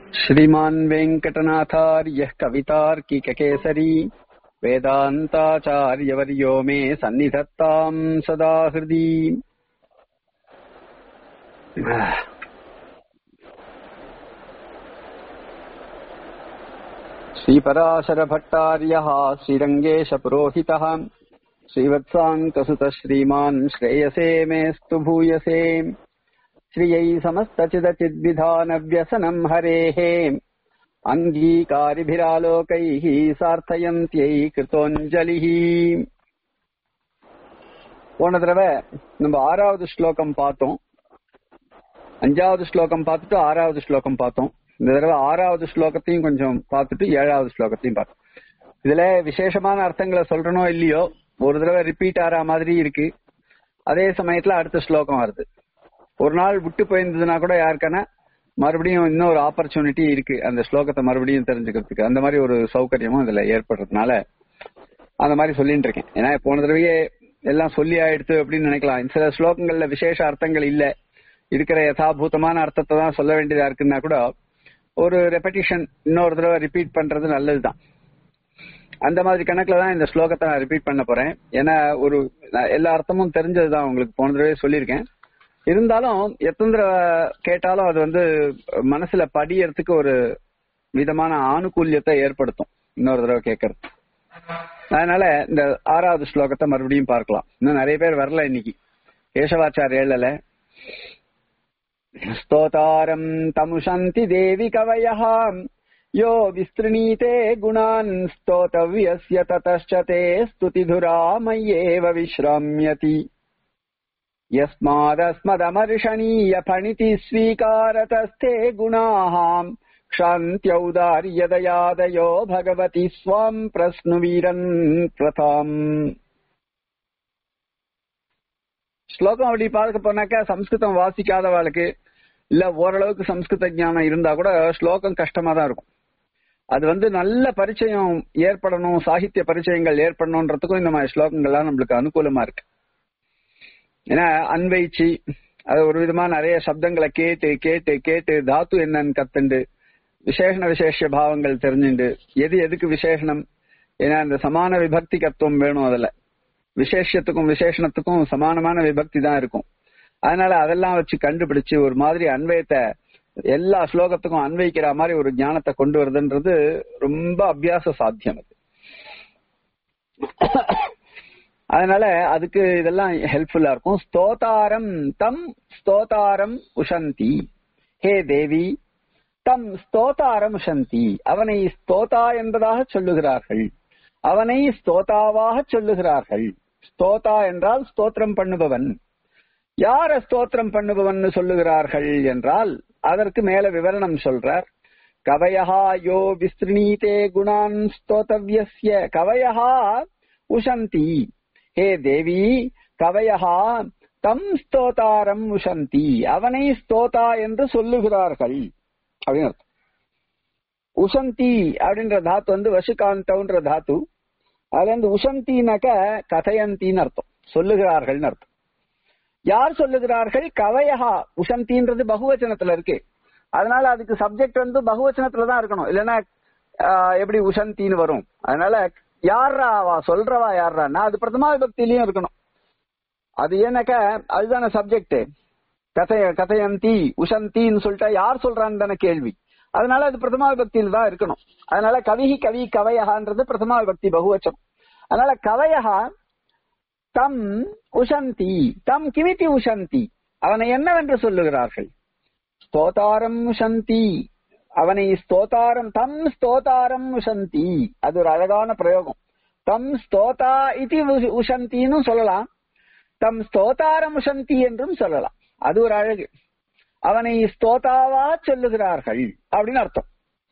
श्रीमान् वेङ्कटनाथार्यः कवितार्किककेसरी वेदान्ताचार्यवर्यो मे सन्निधत्ताम् सदा हृदि श्रीपराशरभट्टार्यः श्रीरङ्गेशपुरोहितः श्रीवत्साङ्कसुतः श्रीमान् श्रेयसे मेऽस्तु भूयसे श्रियै समस्तचिदचिद्विधानव्यसनम् हरेः अङ्गीकारिभिरालोकैः सार्थयन्त्यै कृतोञ्जलिः போன தடவை நம்ம ஆறாவது ஸ்லோகம் பார்த்தோம் அஞ்சாவது ஸ்லோகம் பார்த்துட்டு ஆறாவது ஸ்லோகம் பார்த்தோம் இந்த தடவை ஆறாவது ஸ்லோகத்தையும் கொஞ்சம் பார்த்துட்டு ஏழாவது ஸ்லோகத்தையும் பார்த்தோம் இதுல விசேஷமான அர்த்தங்களை சொல்றனோ இல்லையோ ஒரு தடவை ரிப்பீட் ஆற மாதிரி இருக்கு அதே சமயத்துல அடுத்த ஸ்லோகம் வருது ஒரு நாள் விட்டு போயிருந்ததுன்னா கூட யாருக்கான மறுபடியும் இன்னொரு ஆப்பர்ச்சுனிட்டி இருக்கு அந்த ஸ்லோகத்தை மறுபடியும் தெரிஞ்சுக்கிறதுக்கு அந்த மாதிரி ஒரு சௌகரியமும் இதுல ஏற்படுறதுனால அந்த மாதிரி சொல்லிட்டு இருக்கேன் ஏன்னா போன தடவையே எல்லாம் சொல்லி ஆயிடுத்து அப்படின்னு நினைக்கலாம் சில ஸ்லோகங்கள்ல விசேஷ அர்த்தங்கள் இல்ல இருக்கிற யதாபூதமான அர்த்தத்தை தான் சொல்ல வேண்டியதா இருக்குன்னா கூட ஒரு ரெப்படிஷன் இன்னொரு தடவை ரிப்பீட் பண்றது நல்லதுதான் அந்த மாதிரி கணக்குல தான் இந்த ஸ்லோகத்தை நான் ரிப்பீட் பண்ண போறேன் ஏன்னா ஒரு எல்லா அர்த்தமும் தெரிஞ்சதுதான் உங்களுக்கு போன தடவை சொல்லியிருக்கேன் இருந்தாலும் எத்தனை தடவை கேட்டாலும் அது வந்து மனசுல படியறதுக்கு ஒரு விதமான ஆணுகூல்யத்தை ஏற்படுத்தும் இன்னொரு தடவை கேட்கறது அதனால இந்த ஆறாவது ஸ்லோகத்தை மறுபடியும் பார்க்கலாம் இன்னும் நிறைய பேர் வரல இன்னைக்கு கேசவாச்சாரிய ஏழல स्तोतारम् तमुशन्ति देवि कवयः यो विस्तृणीते गुणान् स्तोतव्यस्य ततश्च ते स्तुतिधुरा मय्येव विश्राम्यति यस्मादस्मदमर्षणीय फणिति स्वीकारतस्ते गुणाः क्षान्त्यौदार्यदयादयो भगवति स्वाम् प्रश्नुवीरन् प्रथाम् ஸ்லோகம் அப்படி பார்க்க போனாக்கா சம்ஸ்கிருதம் வாசிக்காதவாளுக்கு இல்ல ஓரளவுக்கு சம்ஸ்கிருத ஞானம் இருந்தா கூட ஸ்லோகம் கஷ்டமா தான் இருக்கும் அது வந்து நல்ல பரிச்சயம் ஏற்படணும் சாகித்ய பரிச்சயங்கள் ஏற்படணும்ன்றதுக்கும் இந்த மாதிரி ஸ்லோகங்கள்லாம் நம்மளுக்கு அனுகூலமா இருக்கு ஏன்னா அன்வைச்சி அது ஒரு விதமா நிறைய சப்தங்களை கேட்டு கேட்டு கேட்டு தாத்து என்னன்னு கத்துண்டு விசேஷண விசேஷ பாவங்கள் தெரிஞ்சுண்டு எது எதுக்கு விசேஷனம் ஏன்னா இந்த சமான விபக்தி கத்துவம் வேணும் அதுல விசேஷத்துக்கும் விசேஷணத்துக்கும் சமானமான விபக்தி தான் இருக்கும் அதனால அதெல்லாம் வச்சு கண்டுபிடிச்சு ஒரு மாதிரி அன்வயத்தை எல்லா ஸ்லோகத்துக்கும் அன்வைக்கிற மாதிரி ஒரு ஞானத்தை கொண்டு வருதுன்றது ரொம்ப அபியாச சாத்தியம் அது அதனால அதுக்கு இதெல்லாம் ஹெல்ப்ஃபுல்லா இருக்கும் ஸ்தோதாரம் தம் ஸ்தோதாரம் உஷந்தி ஹே தேவி தம் ஸ்தோதாரம் உஷந்தி அவனை ஸ்தோதா என்பதாக சொல்லுகிறார்கள் அவனை ஸ்தோதாவாக சொல்லுகிறார்கள் ஸ்தோதா என்றால் ஸ்தோத்திரம் பண்ணுபவன் யார ஸ்தோத்திரம் பண்ணுபவன் சொல்லுகிறார்கள் என்றால் அதற்கு மேல விவரணம் சொல்றார் கவயஹா யோ விஸ்திருணீதே குணான் ஸ்தோதவியஸ்ய கவயஹா உஷந்தி ஹே தேவி கவயஹா தம் ஸ்தோதாரம் உஷந்தி அவனை ஸ்தோதா என்று சொல்லுகிறார்கள் அப்படின்னு அர்த்தம் உசந்தி அப்படின்ற தாத்து வந்து வசுகாந்தன்ற தாத்து அதுல இருந்து உசந்தினாக்க கதையந்தின்னு அர்த்தம் சொல்லுகிறார்கள் அர்த்தம் யார் சொல்லுகிறார்கள் கவயகா உசந்தின்றது பகுவச்சனத்துல இருக்கு அதனால அதுக்கு சப்ஜெக்ட் வந்து பகுவச்சனத்துல தான் இருக்கணும் இல்லைன்னா எப்படி உசந்தின்னு வரும் அதனால யாரா வா சொல்றவா யாரான்னா அது பிரதமா விபக்தியிலயும் இருக்கணும் அது ஏன்னாக்க அதுதானே சப்ஜெக்ட் கதைய கதையந்தி உசந்தின்னு சொல்லிட்டா யார் சொல்றான்னு தானே கேள்வி அதனால அது பிரதமா விபக்தியில் தான் இருக்கணும் அதனால கவிஹி கவி கவயகான்றது பிரதமா விபக்தி பகுவச்சம் அதனால கவயகா தம் உஷந்தி தம் கிமித்தி உஷந்தி அவனை என்னவென்று சொல்லுகிறார்கள் ஸ்தோதாரம் உஷந்தி அவனை ஸ்தோதாரம் தம் ஸ்தோதாரம் உஷந்தி அது ஒரு அழகான பிரயோகம் தம் ஸ்தோதா இது உஷந்தின்னு சொல்லலாம் தம் ஸ்தோதாரம் உஷந்தி என்றும் சொல்லலாம் அது ஒரு அழகு அவனை ஸ்தோதாவா சொல்லுகிறார்கள் அப்படின்னு அர்த்தம்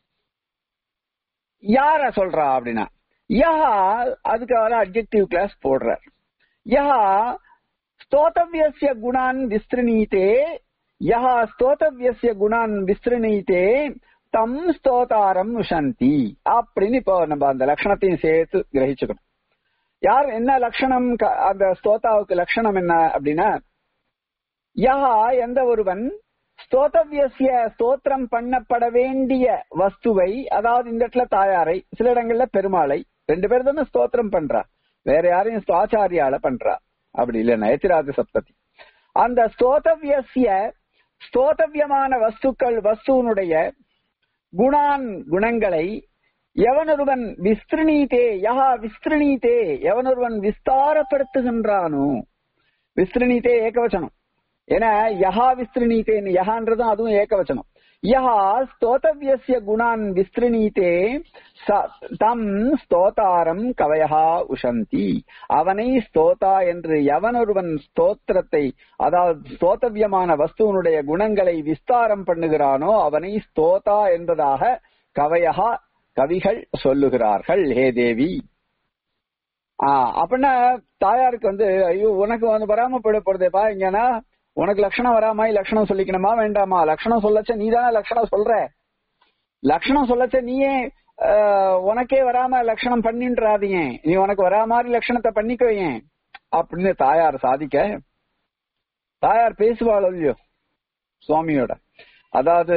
யார சொல்றா அப்படின்னா யஹா அதுக்கு அவர அப்ஜெக்டிவ் கிளாஸ் போடுறார் யஹா ஸ்தோதவியசிய குணான் விஸ்திருணீத்தே யஹா ஸ்தோதவியசிய குணான் விஸ்திருணீத்தே தம் ஸ்தோதாரம் உஷந்தி அப்படின்னு இப்போ நம்ம அந்த லட்சணத்தையும் சேர்த்து கிரகிச்சுக்கணும் யார் என்ன லட்சணம் அந்த ஸ்தோதாவுக்கு லட்சணம் என்ன அப்படின்னா யஹா எந்த ஒருவன் ஸ்தோத்தவியசிய ஸ்தோத்திரம் பண்ணப்பட வேண்டிய வஸ்துவை அதாவது இந்த இடத்துல தாயாரை சில இடங்கள்ல பெருமாளை ரெண்டு பேர் தானே ஸ்தோத்திரம் பண்றா வேற யாரையும் ஆச்சாரியால பண்றா அப்படி இல்ல நயத்திராஜ சப்ததி அந்த ஸ்தோத்தவியசிய ஸ்தோத்தவியமான வஸ்துக்கள் வஸ்துவனுடைய குணான் குணங்களை எவனொருவன் விஸ்திருணீதே யஹா விஸ்திருணீதே எவனொருவன் விஸ்தாரப்படுத்துகின்றானோ விஸ்திருணீதே ஏகவச்சனம் ஏன்னா யஹா விஸ்திருணீதேன்னு யஹான்றதும் அதுவும் ஏகவச்சனம் யஹா ஸ்தோதவியசிய குணான் விஸ்திருணீதே தம் ஸ்தோதாரம் கவயஹா உஷந்தி அவனை ஸ்தோதா என்று எவனொருவன் ஸ்தோத்திரத்தை அதாவது ஸ்தோத்தவியமான வஸ்துவனுடைய குணங்களை விஸ்தாரம் பண்ணுகிறானோ அவனை ஸ்தோதா என்பதாக கவயஹா கவிகள் சொல்லுகிறார்கள் ஹே தேவி ஆஹ் அப்படின்னா தாயாருக்கு வந்து ஐயோ உனக்கு வந்து வராம போயிட போறதேப்பா இங்கன்னா உனக்கு லட்சணம் வராமா லட்சணம் சொல்லிக்கணுமா வேண்டாமா லட்சணம் சொல்லச்ச நீ தானே லட்சணம் சொல்ற லட்சணம் சொல்லச்ச நீயே உனக்கே வராம லட்சணம் பண்ணின்றாதீங்க நீ உனக்கு வரா மாதிரி லட்சணத்தை பண்ணிக்கோயேன் அப்படின்னு தாயார் சாதிக்க தாயார் பேசுவாள் இல்லையோ சுவாமியோட அதாவது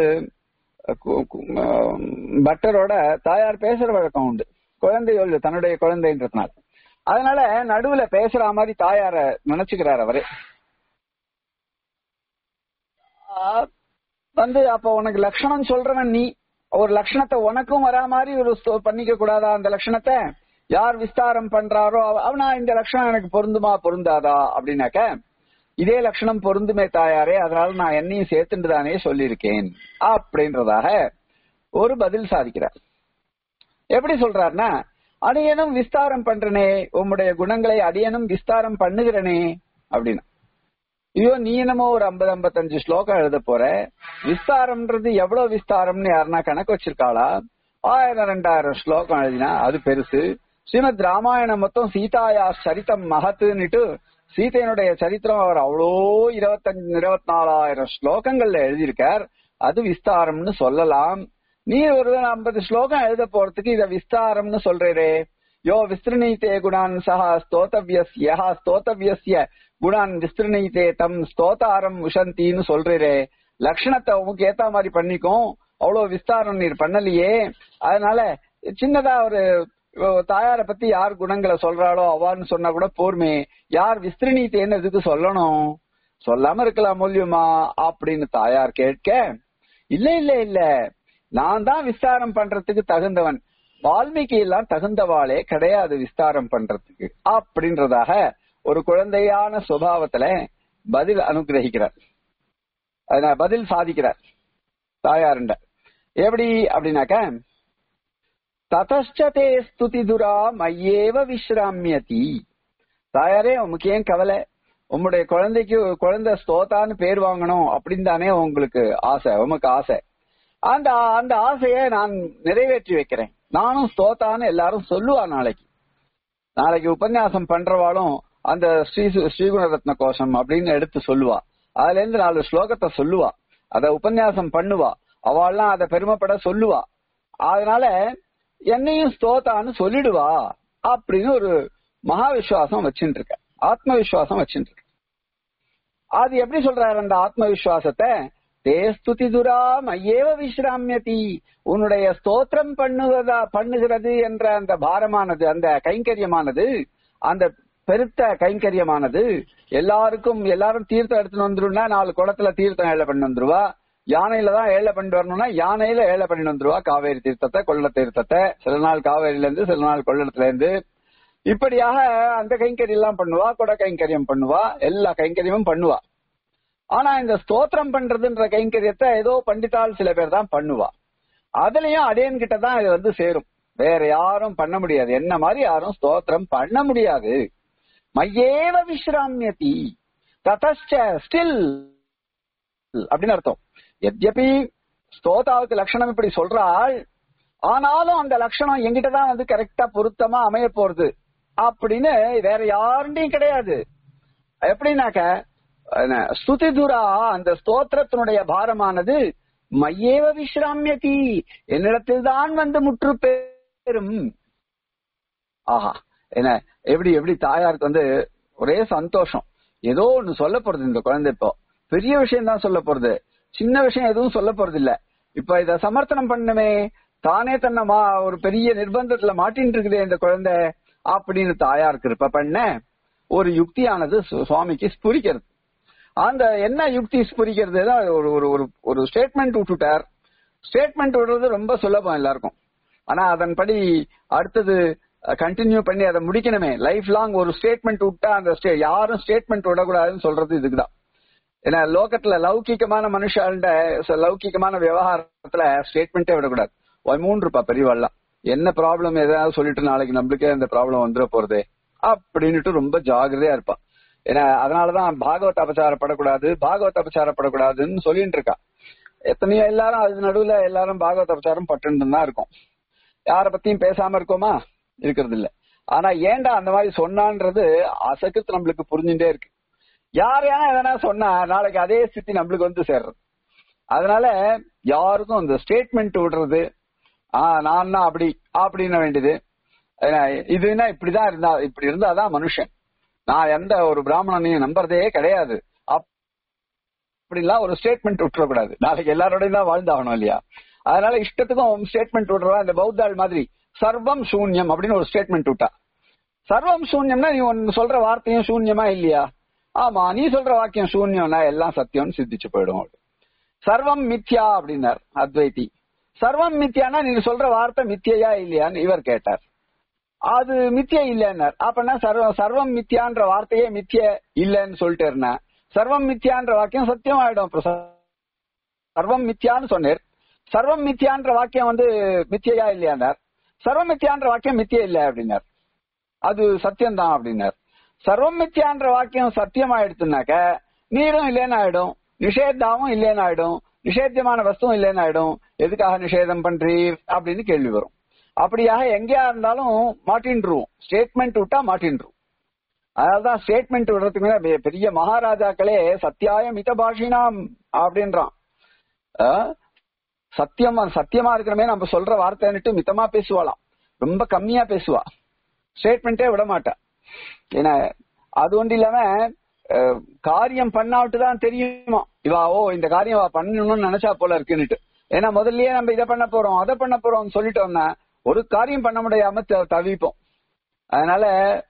பட்டரோட தாயார் பேசுற வழக்கம் உண்டு குழந்தையோ இல்லையோ தன்னுடைய குழந்தைன்றதுனால அதனால நடுவுல பேசுற மாதிரி தாயார நினைச்சுக்கிறார் அவரே வந்து அப்ப உனக்கு லட்சணம் சொல்றவன் நீ ஒரு லட்சணத்தை உனக்கும் வரா மாதிரி ஒரு பண்ணிக்க கூடாதா அந்த லட்சணத்தை யார் விஸ்தாரம் பண்றாரோ அவனா இந்த லட்சணம் எனக்கு பொருந்துமா பொருந்தாதா அப்படின்னாக்க இதே லட்சணம் பொருந்துமே தாயாரே அதனால நான் என்னையும் சேர்த்துட்டு தானே சொல்லியிருக்கேன் அப்படின்றதாக ஒரு பதில் சாதிக்கிறார் எப்படி சொல்றாருன்னா அடியனும் விஸ்தாரம் பண்றனே உம்முடைய குணங்களை அடியனும் விஸ்தாரம் பண்ணுகிறனே அப்படின்னு ஐயோ நீ என்னமோ ஒரு ஐம்பது ஐம்பத்தஞ்சு ஸ்லோகம் எழுத போற விஸ்தாரம்ன்றது எவ்வளவு விஸ்தாரம்னு யாருன்னா கணக்கு வச்சிருக்காளா ஆயிரம் ரெண்டாயிரம் ஸ்லோகம் எழுதினா அது பெருசு ஸ்ரீமத் ராமாயணம் மொத்தம் சீதாயா சரித்தம் மகத்துன்னுட்டு சீதையனுடைய சரித்திரம் அவர் அவ்வளோ இருபத்தஞ்சு இருபத்தி நாலாயிரம் ஸ்லோகங்கள்ல எழுதியிருக்கார் அது விஸ்தாரம்னு சொல்லலாம் நீ ஒரு ஐம்பது ஸ்லோகம் எழுத போறதுக்கு இத விஸ்தாரம்னு சொல்றே யோ விஸ்திருணீத்தே குணான் சஹா ஸ்தோத்தவியஸ்ய ஸ்தோத்தவியஸ்ய குணான் விஸ்திருணீத்தே தம் ஸ்தோதாரம் உஷந்தின்னு சொல்றே லட்சணத்தை உனக்கு ஏத்த மாதிரி பண்ணிக்கும் அவ்வளவு விஸ்தாரம் நீர் பண்ணலையே அதனால சின்னதா ஒரு தாயார பத்தி யார் குணங்களை சொல்றாளோ அவான்னு சொன்னா கூட போர்மே யார் விஸ்திருணீத்தேன்னு எதுக்கு சொல்லணும் சொல்லாம இருக்கலாம் மூலியமா அப்படின்னு தாயார் கேட்க இல்ல இல்ல இல்ல நான் தான் விஸ்தாரம் பண்றதுக்கு தகுந்தவன் வால்மீகி எல்லாம் தகுந்தவாளே கிடையாது விஸ்தாரம் பண்றதுக்கு அப்படின்றதாக ஒரு குழந்தையான சுபாவத்துல பதில் அனுகிரகிக்கிறார் அதனால பதில் சாதிக்கிறார் தாயாருண்ட எப்படி அப்படின்னாக்க ததே ஸ்துதி துரா மையேவ விஸ்ராமியதி தாயாரே உமக்கு ஏன் கவலை உம்முடைய குழந்தைக்கு குழந்தை ஸ்தோதான்னு பேர் வாங்கணும் அப்படின்னு தானே உங்களுக்கு ஆசை உமக்கு ஆசை அந்த அந்த ஆசையை நான் நிறைவேற்றி வைக்கிறேன் நானும் ஸ்தோத்தான்னு எல்லாரும் சொல்லுவா நாளைக்கு நாளைக்கு உபன்யாசம் பண்றவாளும் அந்த ஸ்ரீ ஸ்ரீகுணரத்ன கோஷம் அப்படின்னு எடுத்து சொல்லுவா அதுல இருந்து நாலு ஸ்லோகத்தை சொல்லுவா அத உபன்யாசம் பண்ணுவா அவள்லாம் அதை பெருமைப்பட சொல்லுவா அதனால என்னையும் ஸ்தோத்தான்னு சொல்லிடுவா அப்படின்னு ஒரு மகா விசுவாசம் வச்சுட்டு இருக்க ஆத்ம விசுவாசம் வச்சுட்டு இருக்க அது எப்படி சொல்றாரு அந்த ஆத்ம விசுவாசத்தை தே ஸ்துதி துரா மையேவ விஸ்ராமியதி உன்னுடைய ஸ்தோத்திரம் பண்ணுவதா பண்ணுகிறது என்ற அந்த பாரமானது அந்த கைங்கரியமானது அந்த பெருத்த கைங்கரியமானது எல்லாருக்கும் எல்லாரும் தீர்த்தம் எடுத்துட்டு வந்துருன்னா நாலு குளத்துல தீர்த்தம் ஏழை பண்ணி வந்துருவா யானையில தான் ஏழை பண்ணிட்டு வரணும்னா யானையில ஏழை பண்ணிட்டு வந்துருவா காவேரி தீர்த்தத்தை கொள்ள தீர்த்தத்தை சில நாள் காவேரியில இருந்து சில நாள் கொள்ளத்துல இருந்து இப்படியாக அந்த கைங்கரியம் எல்லாம் பண்ணுவா கொடை கைங்கரியம் பண்ணுவா எல்லா கைங்கரியமும் பண்ணுவா ஆனா இந்த ஸ்தோத்திரம் பண்றதுன்ற கைங்கரியத்தை ஏதோ பண்டித்தால் சில பேர் தான் பண்ணுவா அதுலயும் அடையன் கிட்ட தான் இது வந்து சேரும் வேற யாரும் பண்ண முடியாது என்ன மாதிரி யாரும் ஸ்தோத்திரம் பண்ண முடியாது மையேவ விஸ்ராமியதி ததச்ச ஸ்டில் அப்படின்னு அர்த்தம் எத்யபி ஸ்தோதாவுக்கு லட்சணம் இப்படி சொல்றாள் ஆனாலும் அந்த லட்சணம் எங்கிட்ட தான் வந்து கரெக்டா பொருத்தமா அமைய போறது அப்படின்னு வேற யாருண்டையும் கிடையாது எப்படின்னாக்க ஸ்துதி துரா அந்த ஸ்தோத்திரத்தினுடைய பாரமானது மையேவ விஸ்ராமியதி என்னிடத்தில் தான் வந்து முற்று பெறும் ஆஹா என்ன எப்படி எப்படி தாயாருக்கு வந்து ஒரே சந்தோஷம் ஏதோ ஒண்ணு சொல்ல போறது இந்த குழந்தை இப்போ பெரிய விஷயம் தான் சொல்ல போறது சின்ன விஷயம் எதுவும் சொல்ல போறது இல்ல இப்ப இத சமர்த்தனம் பண்ணுமே தானே தன்னை மா ஒரு பெரிய நிர்பந்தத்துல மாட்டின்னு இருக்குதே இந்த குழந்தை அப்படின்னு தாயார் கிருப்ப பண்ண ஒரு யுக்தியானது சு- சுவாமிக்கு ஸ்புரிக்கிறது அந்த என்ன யுக்தி ஸ்புரிக்கிறது தான் ஒரு ஒரு ஒரு ஒரு ஸ்டேட்மெண்ட் விட்டுட்டார் ஸ்டேட்மெண்ட் விடுறது ரொம்ப சுலபம் எல்லாருக்கும் ஆனா அதன்படி அடுத்தது கண்டினியூ பண்ணி அதை முடிக்கணுமே லைஃப் லாங் ஒரு ஸ்டேட்மெண்ட் விட்டா அந்த ஸ்டே யாரும் ஸ்டேட்மெண்ட் விடக்கூடாதுன்னு சொல்றது இதுக்குதான் ஏன்னா லோகத்துல லௌகிகமான மனுஷாண்ட லௌகிகமான விவகாரத்துல ஸ்டேட்மெண்ட்டே விடக்கூடாது மூன்று இருப்பா பெரியவாள்லாம் என்ன ப்ராப்ளம் ஏதாவது சொல்லிட்டு நாளைக்கு நம்மளுக்கே அந்த ப்ராப்ளம் வந்துட போறதே அப்படின்னுட்டு ரொம்ப ஜாகிரதையா இருப்பா ஏன்னா அதனாலதான் பாகவத் அபச்சாரப்படக்கூடாது பாகவத் அபச்சாரப்படக்கூடாதுன்னு சொல்லிட்டு இருக்கா எத்தனையோ எல்லாரும் அது நடுவுல எல்லாரும் பாகவத் அபச்சாரம் பட்டுன்னு தான் இருக்கும் யார பத்தியும் பேசாம இருக்கோமா இருக்கிறது இல்ல ஆனா ஏன்டா அந்த மாதிரி சொன்னான்றது அசக்குத்து நம்மளுக்கு புரிஞ்சுட்டே இருக்கு யார் யாரா எதனா சொன்னா நாளைக்கு அதே ஸ்திதி நம்மளுக்கு வந்து சேர்றது அதனால யாருக்கும் இந்த ஸ்டேட்மெண்ட் விடுறது ஆஹ் நான் தான் அப்படி அப்படின்னு வேண்டியது ஏன்னா, இதுன்னா இப்படிதான் இருந்தா இப்படி இருந்தாதான் மனுஷன் நான் எந்த ஒரு பிராமணனையும் நம்புறதே கிடையாது அப்- அப்படிலாம் ஒரு ஸ்டேட்மெண்ட் விட்டுறக்கூடாது நாளைக்கு எல்லாரோடையும் தான் வாழ்ந்தாகணும் இல்லையா அதனால இஷ்டத்துக்கும் ஸ்டேட்மெண்ட் விடுறா இந்த பௌத்தாள் மாதிரி சர்வம் சூன்யம் அப்படின்னு ஒரு ஸ்டேட்மெண்ட் விட்டா சர்வம் சூன்யம்னா நீ ஒன்னு சொல்ற வார்த்தையும் சூன்யமா இல்லையா ஆமா நீ சொல்ற வாக்கியம் சூன்யம்னா எல்லாம் சத்தியம்னு சித்திச்சு போயிடும் அவளுக்கு. சர்வம் மித்யா அப்படின்னார் அத்வைதி சர்வம் மித்யானா நீங்க சொல்ற வார்த்தை மித்தியா இல்லையான்னு இவர் கேட்டார் அது மித்திய இல்லைன்னார் அப்பனா சர்வ சர்வம் மித்யான்ற வார்த்தையே மித்திய இல்லைன்னு சொல்லிட்டு சர்வம் மித்யான்ற வாக்கியம் சத்தியம் ஆயிடும் அப்புறம் ச- சர்வம் மித்யான்னு சொன்னேர் சர்வம் மித்யான்ற வாக்கியம் வந்து மித்தியா இல்லையானார் சர்வம் மித்யான்ற வாக்கியம் மித்திய இல்ல அப்படின்னார் அது சத்தியம்தான் அப்படின்னார் சர்வம் மித்யான்ற வாக்கியம் சத்தியம் ஆயிடுச்சுனாக்க நீரும் இல்லைன்னு ஆயிடும் நிஷேதாவும் இல்லைன்னு ஆயிடும் நிஷேத்தியமான வஸ்துவும் இல்லைன்னு ஆயிடும் எதுக்காக நிஷேதம் பண்றீர் அப்படின்னு கேள்வி வரும் அப்படியாக எங்கேயா இருந்தாலும் மாட்டின்றுவோம் ஸ்டேட்மெண்ட் விட்டா மாட்டின்றுவோம் அதனாலதான் ஸ்டேட்மெண்ட் விடுறதுக்கு முன்னாடி பெ- பெரிய மகாராஜாக்களே சத்தியாய மிதபாஷினாம் அப்படின்றான் ஆஹ், சத்தியமா சத்தியமா இருக்கிறமே நம்ம சொல்ற வார்த்தைன்னுட்டு மிதமா பேசுவாளாம் ரொம்ப கம்மியா பேசுவா ஸ்டேட்மெண்ட்டே விட மாட்டா ஏன்னா அது ஒன்று இல்லாம அஹ், காரியம் பண்ணாவிட்டு தான் தெரியுமா இவா ஓ இந்த காரியம் இவா பண்ணணும்னு நினைச்சா போல இருக்குன்னுட்டு ஏன்னா முதல்லயே நம்ம இதை பண்ண போறோம் அதை பண்ண போறோம் சொல்லிட்டோம்னா ஒரு காரியம் பண்ண முடியாம த- தவிப்போம் அதனால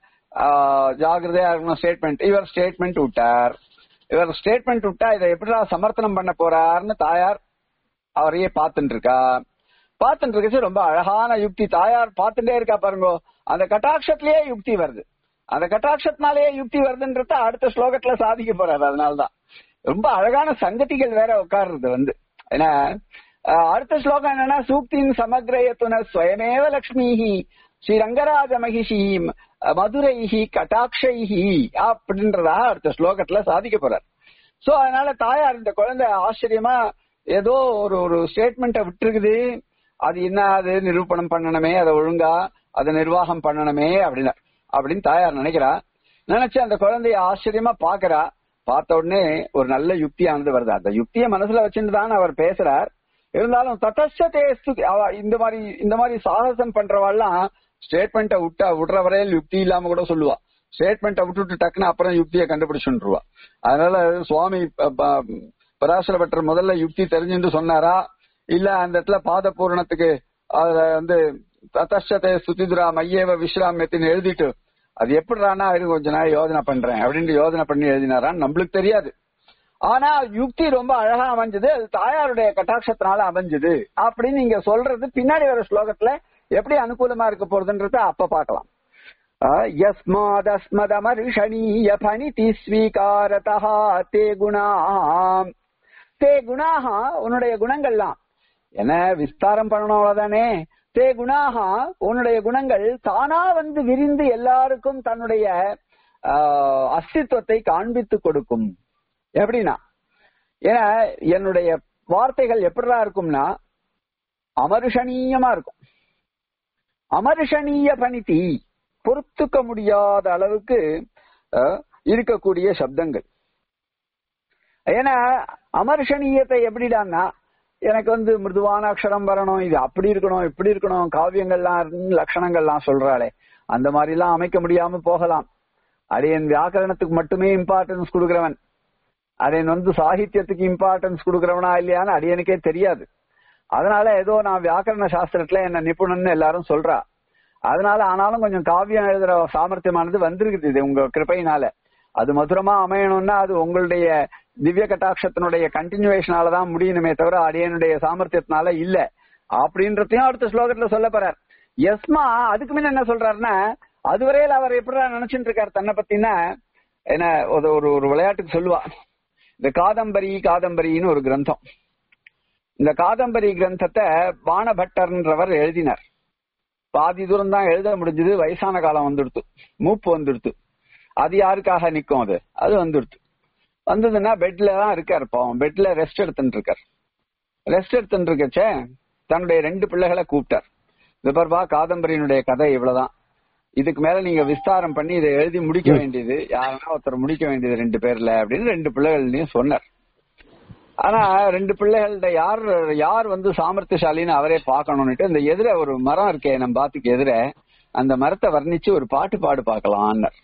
ஆஹ், ஜாக்கிரதையா இருக்கணும் ஸ்டேட்மெண்ட் இவர் ஸ்டேட்மெண்ட் விட்டார் இவர் ஸ்டேட்மெண்ட் விட்டா இதை எப்படிடா சமர்த்தனம் பண்ண போறாருன்னு தாயார் அவரையே பார்த்துட்டு இருக்கா பார்த்துட்டு இருக்கச்சு ரொம்ப அழகான யுக்தி தாயார் பார்த்துட்டே இருக்கா பாருங்க அந்த கட்டாட்சத்திலேயே யுக்தி வருது அந்த கட்டாட்சத்தினாலேயே யுக்தி வருதுன்றத அடுத்த ஸ்லோகத்துல சாதிக்க போறாரு அதனாலதான் ரொம்ப அழகான சங்கதிகள் வேற உட்காருறது வந்து ஏன்னா அஹ், அடுத்த ஸ்லோகம் என்னன்னா சூக்தின் சமக்ரயத்துன ஸ்வயமேவ லக்ஷ்மிஹி ஸ்ரீ ரங்கராஜ மகிஷி மதுரைஹி கட்டாட்சைஹி அப்படின்றதா அடுத்த ஸ்லோகத்துல சாதிக்க போறார் சோ அதனால தாயார் இந்த குழந்தை ஆச்சரியமா ஏதோ ஒரு ஒரு ஸ்டேட்மெண்ட்டை விட்டுருக்குது அது என்ன அது நிரூபணம் பண்ணணுமே அதை ஒழுங்கா அதை நிர்வாகம் பண்ணணுமே அப்படின்னா அப்படின்னு தாயார் நினைக்கிறா நினைச்சு அந்த குழந்தைய ஆச்சரியமா பாக்குறா பார்த்த உடனே ஒரு நல்ல யுக்தியானது வருது அந்த யுக்தியை மனசுல வச்சுட்டு தான் அவர் பேசுறார் இருந்தாலும் தத்தே இந்த மாதிரி இந்த மாதிரி சாகசம் பண்றவாள்லாம் ஸ்டேட்மெண்ட்டை விட்டா விடுற வரையில் யுக்தி இல்லாம கூட சொல்லுவா ஸ்டேட்மெண்ட்டை விட்டுட்டு டக்குன்னு அப்புறம் யுக்தியை கண்டுபிடிச்சுருவா அதனால சுவாமி ப- ப- பராசர பட்டர் முதல்ல யுக்தி தெரிஞ்சுட்டு சொன்னாரா இல்ல அந்த இடத்துல பாத பூரணத்துக்கு அதுல வந்து தத்தே சுத்திதுரா மையேவ விஸ்ராமியத்தின்னு எழுதிட்டு அது எப்படிறானா இரு கொஞ்ச நாள் யோசனை பண்றேன் அப்படின்ட்டு யோசனை பண்ணி எழுதினாரான்னு நம்மளுக்கு தெரியாது ஆனா யுக்தி ரொம்ப அழகா அமைஞ்சது அது தாயாருடைய கட்டாட்சத்தினால அமைஞ்சது அப்படின்னு நீங்க சொல்றது பின்னாடி வர ஸ்லோகத்துல எப்படி அனுகூலமா இருக்க போறதுன்றத அப்ப பார்க்கலாம் யஸ்மாதஸ்மதமர்ஷணீய பணிதி ஸ்வீகாரதா தே குணாம் தே குணாக உன்னுடைய குணங்கள்லாம் என்ன விஸ்தாரம் பண்ணணும் அவ்வளவுதானே தே குணாக உன்னுடைய குணங்கள் தானா வந்து விரிந்து எல்லாருக்கும் தன்னுடைய ஆஹ், அஸ்தித்வத்தை காண்பித்து கொடுக்கும் எப்படின்னா ஏன்னா என்னுடைய வார்த்தைகள் எப்படிடா இருக்கும்னா அமருஷணீயமா இருக்கும் அமருஷணீய பணித்தி பொறுத்துக்க முடியாத அளவுக்கு அஹ், இருக்கக்கூடிய சப்தங்கள் ஏன்னா அமர்ஷணீயத்தை எப்படிடான்னா எனக்கு வந்து மிருதுவான அக்ஷரம் வரணும் இது அப்படி இருக்கணும் இப்படி இருக்கணும் காவியங்கள்லாம் லட்சணங்கள்லாம் சொல்றாளே அந்த மாதிரி எல்லாம் அமைக்க முடியாம போகலாம் அடியன் வியாக்கரணத்துக்கு மட்டுமே இம்பார்ட்டன்ஸ் கொடுக்கிறவன் அதை வந்து சாகித்யத்துக்கு இம்பார்ட்டன்ஸ் கொடுக்கறவனா இல்லையான்னு அடியனுக்கே தெரியாது அதனால ஏதோ நான் வியாக்கரண சாஸ்திரத்துல என்ன நிபுணன்னு எல்லாரும் சொல்றா அதனால ஆனாலும் கொஞ்சம் காவியம் எழுதுற சாமர்த்தியமானது வந்திருக்குது இது உங்க கிருப்பையினால அது மதுரமா அமையணும்னா அது உங்களுடைய திவ்ய கட்டாட்சத்தினுடைய கண்டினியூவேஷனால தான் முடியணுமே தவிர அடியனுடைய சாமர்த்தியத்தினால இல்ல அப்படின்றதையும் அடுத்த ஸ்லோகத்துல சொல்ல போறார் எஸ்மா அதுக்கு முன்ன என்ன சொல்றாருன்னா அதுவரையில அவர் எப்படி நினைச்சிட்டு இருக்காரு தன்னை பத்தினா என்ன ஒரு ஒரு ஒரு விளையாட்டுக்கு சொல்லுவா இந்த காதம்பரி காதம்பரின்னு ஒரு கிரந்தம் இந்த காதம்பரி கிரந்தத்தை பானபட்டர்ன்றவர் எழுதினார் பாதி தூரம் தான் எழுத முடிஞ்சது வயசான காலம் வந்துடுத்து மூப்பு வந்துடுத்து அது யாருக்காக நிக்கும் அது அது வந்துடுத்து வந்ததுன்னா பெட்ல தான் இருக்காரு பாவம் பெட்ல ரெஸ்ட் எடுத்துட்டு இருக்கார் ரெஸ்ட் எடுத்துட்டு இருக்கச்சே தன்னுடைய ரெண்டு பிள்ளைகளை கூப்பிட்டார் இது பர்பா காதம்பரியினுடைய கதை இவ்வளவுதான் இதுக்கு மேல நீங்க விஸ்தாரம் பண்ணி இதை எழுதி முடிக்க வேண்டியது யாருன்னா ஒருத்தர் முடிக்க வேண்டியது ரெண்டு பேர்ல அப்படின்னு ரெண்டு பிள்ளைகள்லையும் சொன்னார் ஆனா ரெண்டு பிள்ளைகள்ட யார் யார் வந்து சாமர்த்தியசாலின்னு அவரே பார்க்கணும்னுட்டு இந்த எதிர ஒரு மரம் இருக்கே நம்ம பாத்துக்கு எதிர அந்த மரத்தை வர்ணிச்சு ஒரு பாட்டு பாடு பார்க்கலாம்னார்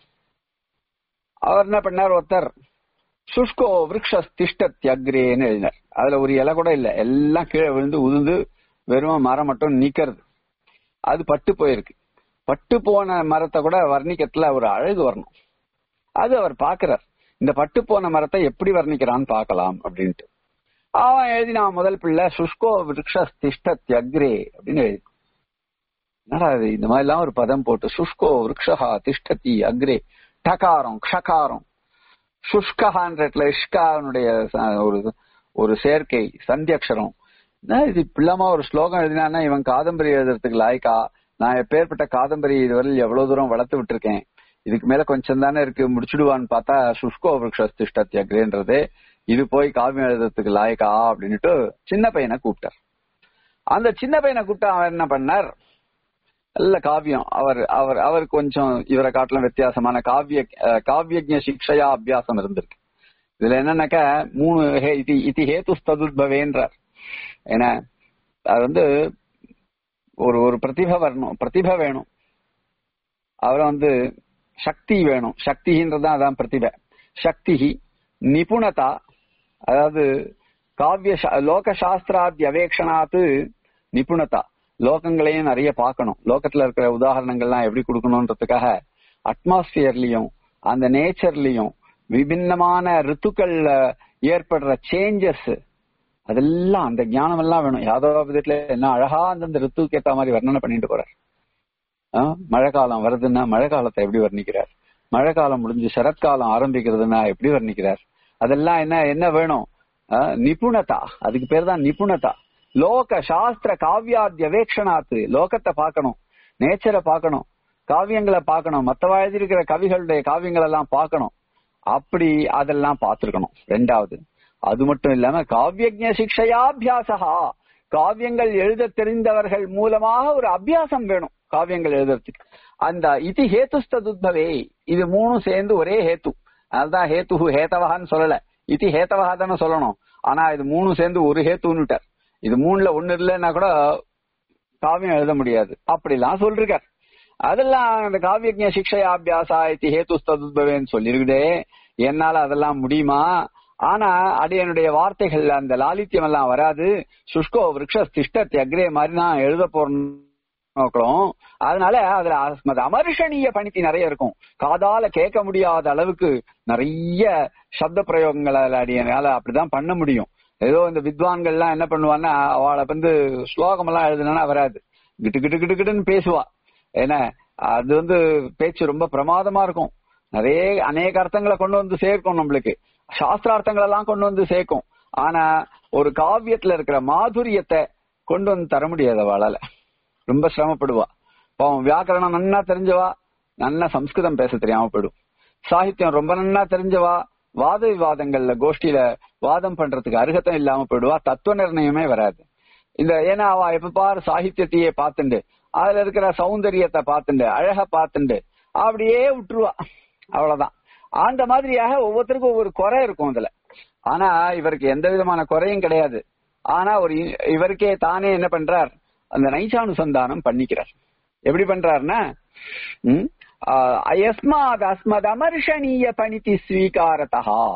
அவர் என்ன பண்ணார் ஒருத்தர் சுஷ்கோ விரக்ஷ திஷ்டத்யக்ரேன்னு எழுதினார் அதுல ஒரு இலை கூட இல்ல எல்லாம் கீழே விழுந்து உதிர்ந்து வெறும் மரம் மட்டும் நிக்கிறது அது பட்டு போயிருக்கு பட்டு போன மரத்தை கூட வர்ணிக்கத்துல ஒரு அழகு வரணும் அது அவர் பாக்குறார் இந்த பட்டு போன மரத்தை எப்படி வர்ணிக்கிறான்னு பார்க்கலாம் அப்படின்ட்டு அவன் எழுதினான் முதல் பிள்ளை சுஷ்கோ விரக்ஷ திஷ்டத்யக்ரே அப்படின்னு எழுதி என்னடா இது இந்த மாதிரி எல்லாம் ஒரு பதம் போட்டு சுஷ்கோ விரக்ஷா திஷ்டதி அக்ரே டகாரம் க்ஷகாரம் சுஷ்கஹான்றதுல இஷ்கானுடைய ஒரு ஒரு சேர்க்கை சந்தியக்ஷரம் என்ன இது பிள்ளமா ஒரு ஸ்லோகம் எழுதினான்னா இவன் காதம்பரி எழுதுறதுக்கு லாய்க்கா நான் எப்பேற்பட்ட காதம்பரி இதுவரையில் எவ்வளவு தூரம் வளர்த்து விட்டுருக்கேன் இதுக்கு மேல கொஞ்சம் தானே இருக்கு முடிச்சுடுவான்னு பார்த்தா சுஷ்கோ விரக்ஷத்திஷ்டத்யக்ரேன்றது இது போய் காவியம் எழுதுறதுக்கு லாய்க்கா அப்படின்னுட்டு சின்ன பையனை கூப்பிட்டார் அந்த சின்ன பையனை கூப்பிட்டு அவன் என்ன பண்ணார் நல்ல காவியம் அவர் அவர் அவர் கொஞ்சம் இவரை காட்டிலும் வித்தியாசமான காவிய காவியஜ சிக்ஷையா அபியாசம் இருந்திருக்கு இதுல என்னன்னாக்கா மூணு இது இது ஹேத்து ததுத்பவேன்றார் ஏன்னா அது வந்து ஒரு ஒரு பிரதிபை வரணும் பிரதிபை வேணும் அவரை வந்து சக்தி வேணும் சக்தின்றதான் அதான் பிரதிபை சக்தி நிபுணதா அதாவது காவிய லோக சாஸ்திராத்ய அவேக்ஷனாத்து நிபுணதா லோகங்களையும் நிறைய பார்க்கணும் லோகத்துல இருக்கிற உதாரணங்கள்லாம் எப்படி கொடுக்கணும்ன்றதுக்காக அட்மாஸ்பியர்லயும் அந்த நேச்சர்லயும் விபின்னமான ரித்துக்கள்ல ஏற்படுற சேஞ்சஸ் அதெல்லாம் அந்த ஞானம் எல்லாம் வேணும் யாதவ விதத்துல என்ன அழகா அந்தந்த ரித்துக்கு ஏத்த மாதிரி வர்ணனை பண்ணிட்டு போறார் மழை காலம் வருதுன்னா மழை காலத்தை எப்படி வர்ணிக்கிறார் மழை காலம் முடிஞ்சு சரத்காலம் ஆரம்பிக்கிறதுனா எப்படி வர்ணிக்கிறார் அதெல்லாம் என்ன என்ன வேணும் நிபுணதா அதுக்கு பேர் தான் நிபுணதா லோக சாஸ்திர காவியாத்திய வேக்ஷனாத்து லோகத்தை பார்க்கணும் நேச்சரை பார்க்கணும் காவியங்களை பார்க்கணும் மத்தவா எழுதியிருக்கிற கவிகளுடைய காவியங்கள் எல்லாம் பார்க்கணும் அப்படி அதெல்லாம் பார்த்திருக்கணும் ரெண்டாவது அது மட்டும் இல்லாம காவியஜ சிக்ஷையாபியாசகா காவியங்கள் எழுத தெரிந்தவர்கள் மூலமாக ஒரு அபியாசம் வேணும் காவியங்கள் எழுதுறதுக்கு அந்த இது ஹேத்துஸ்ததுத்பவே இது மூணும் சேர்ந்து ஒரே ஹேத்து அதுதான் ஹேத்து ஹேத்தவகான்னு சொல்லல இது ஹேத்தவகா தானே சொல்லணும் ஆனா இது மூணு சேர்ந்து ஒரு ஹேத்துன்னுட்டார் இது மூணுல ஒண்ணு இல்லைன்னா கூட காவியம் எழுத முடியாது அப்படிலாம் சொல்லிருக்கார் அதெல்லாம் அந்த காவியஜ சிக்ஷையாபியாசா இது ஹேத்துஸ்ததுத்பவேன்னு சொல்லிருக்குதே என்னால அதெல்லாம் முடியுமா ஆனா அடியனுடைய வார்த்தைகள் அந்த லாலித்யம் எல்லாம் வராது சுஷ்கோ விரக்ஷ திஷ்டத்தை அக்ரே மாதிரி நான் எழுத போறேன் நோக்கம் அதனால அதுல அமர்ஷணீய பணித்தி நிறைய இருக்கும் காதால கேட்க முடியாத அளவுக்கு நிறைய சப்த பிரயோகங்கள் அதுல அடியனால அப்படிதான் பண்ண முடியும் ஏதோ இந்த வித்வான்கள்லாம் என்ன பண்ணுவான்னா அவளை வந்து ஸ்லோகம் எல்லாம் எழுதுனா வராது கிட்டு கிட்டு கிட்டு கிட்டுன்னு பேசுவா ஏன்னா அது வந்து பேச்சு ரொம்ப பிரமாதமா இருக்கும் நிறைய அநேக அர்த்தங்களை கொண்டு வந்து சேர்க்கும் நம்மளுக்கு சாஸ்திரார்த்தங்கள் எல்லாம் கொண்டு வந்து சேர்க்கும் ஆனா ஒரு காவியத்துல இருக்கிற மாதுரியத்தை கொண்டு வந்து தர முடியாது அவளால ரொம்ப சிரமப்படுவா பாவம் வியாக்கரணம் நன்னா தெரிஞ்சவா நல்லா சம்ஸ்கிருதம் பேச தெரியாம போயிடும் சாகித்யம் ரொம்ப நன்னா தெரிஞ்சவா வாத விவாதங்கள்ல கோஷ்டியில வாதம் பண்றதுக்கு அருகத்தம் இல்லாம போயிடுவா தத்துவ நிர்ணயமே வராது இந்த ஏன்னா அவ எப்ப பாரு சாகித்யத்தையே பார்த்துண்டு அதுல இருக்கிற சௌந்தரியத்தை பார்த்துண்டு அழக பார்த்துண்டு அப்படியே விட்டுருவா அவ்வளவுதான் அந்த மாதிரியாக ஒவ்வொருத்தருக்கும் ஒவ்வொரு குறை இருக்கும் அதுல ஆனா இவருக்கு எந்த விதமான குறையும் கிடையாது ஆனா ஒரு இவருக்கே தானே என்ன பண்றார் அந்த நைச்சானுசந்தானம் பண்ணிக்கிறார் எப்படி பண்றாருன்னா அயஸ்மாத் அஸ்மத் அமர்ஷணீய பணித்தி ஸ்வீகாரதா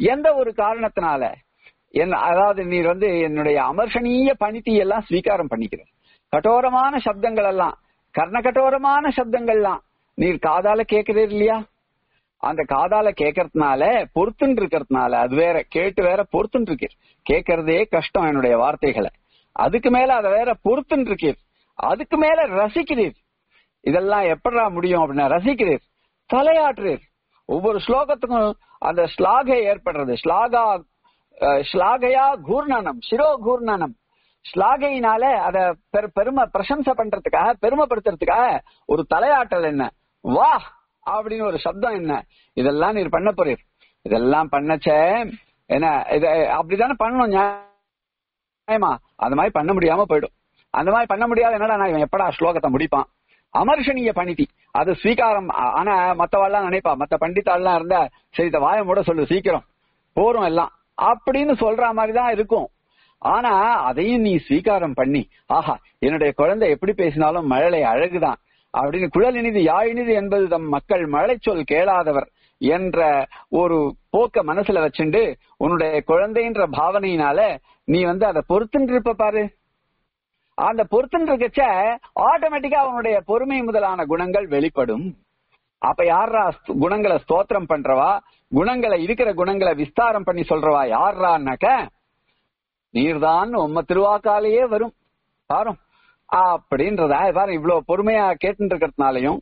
எந்த ஒரு காரணத்தினால என் அதாவது நீர் வந்து என்னுடைய அமர்ஷணீய பணித்தி எல்லாம் ஸ்வீகாரம் பண்ணிக்கிற கட்டோரமான சப்தங்கள் எல்லாம் கர்ண கட்டோரமான சப்தங்கள்லாம் நீர் காதால கேட்கிறீர் இல்லையா அந்த காதால கேட்கறதுனால பொறுத்துன்னு இருக்கிறதுனால அது வேற கேட்டு வேற பொறுத்துன்னு இருக்கீர் கேட்கறதே கஷ்டம் என்னுடைய வார்த்தைகளை அதுக்கு மேல அதை வேற பொறுத்துன்னு இருக்கீர் அதுக்கு மேல ரசிக்கிறீர் இதெல்லாம் எப்படா முடியும் அப்படின்னா ரசிக்கிறீர் தலையாற்றுறீர் ஒவ்வொரு ஸ்லோகத்துக்கும் அந்த ஸ்லாகை ஏற்படுறது ஸ்லாகா அஹ், ஸ்லாகையா கூர்ணனம் சிரோ கூர்ணனம் ஸ்லாகையினால அத பெரு- பெருமை பிரசம்சை பண்றதுக்காக பெருமைப்படுத்துறதுக்காக ஒரு தலையாட்டல் என்ன வா அப்படின்னு ஒரு சப்தம் என்ன இதெல்லாம் நீர் பண்ண போறீர் இதெல்லாம் பண்ணச்சே என்ன இத அப்படித்தானே பண்ணணும் நியாயமா அந்த மாதிரி பண்ண முடியாம போயிடும் அந்த மாதிரி பண்ண முடியாத என்னடா நான் இவன் எப்படா ஸ்லோகத்தை முடிப்பான் அமர்ஷணீய பணிதி அது ஸ்வீகாரம் ஆ- ஆனா மத்தவாள்லாம் நினைப்பா மத்த பண்டிதாள்லாம் இருந்தா சரி இந்த வாயை மூட சொல்லு சீக்கிரம் போறோம் எல்லாம் அப்படின்னு சொல்ற மாதிரி தான் இருக்கும் ஆனா அதையும் நீ ஸ்வீகாரம் பண்ணி ஆஹா என்னுடைய குழந்தை எப்படி பேசினாலும் மழலை அழகுதான் அப்படின்னு குழல் இனிது யா இனிது என்பது தம் மக்கள் மழை சொல் கேளாதவர் என்ற ஒரு போக்க மனசுல வச்சுண்டு உன்னுடைய குழந்தைன்ற பாவனையினால நீ வந்து அதை பொறுத்துன்னு இருப்ப பாரு அந்த பொறுத்துன்னு இருக்கச்ச ஆட்டோமேட்டிக்கா அவனுடைய பொறுமை முதலான குணங்கள் வெளிப்படும் அப்ப யாரா ஸ்து- குணங்களை ஸ்தோத்திரம் பண்றவா குணங்களை இருக்கிற குணங்களை விஸ்தாரம் பண்ணி சொல்றவா யாரான்னாக்க நீர்தான் உம்ம திருவாக்காலேயே வரும் பாரும் அப்படின்றதா பாரு இவ்வளவு பொறுமையா கேட்டு இருக்கிறதுனாலையும்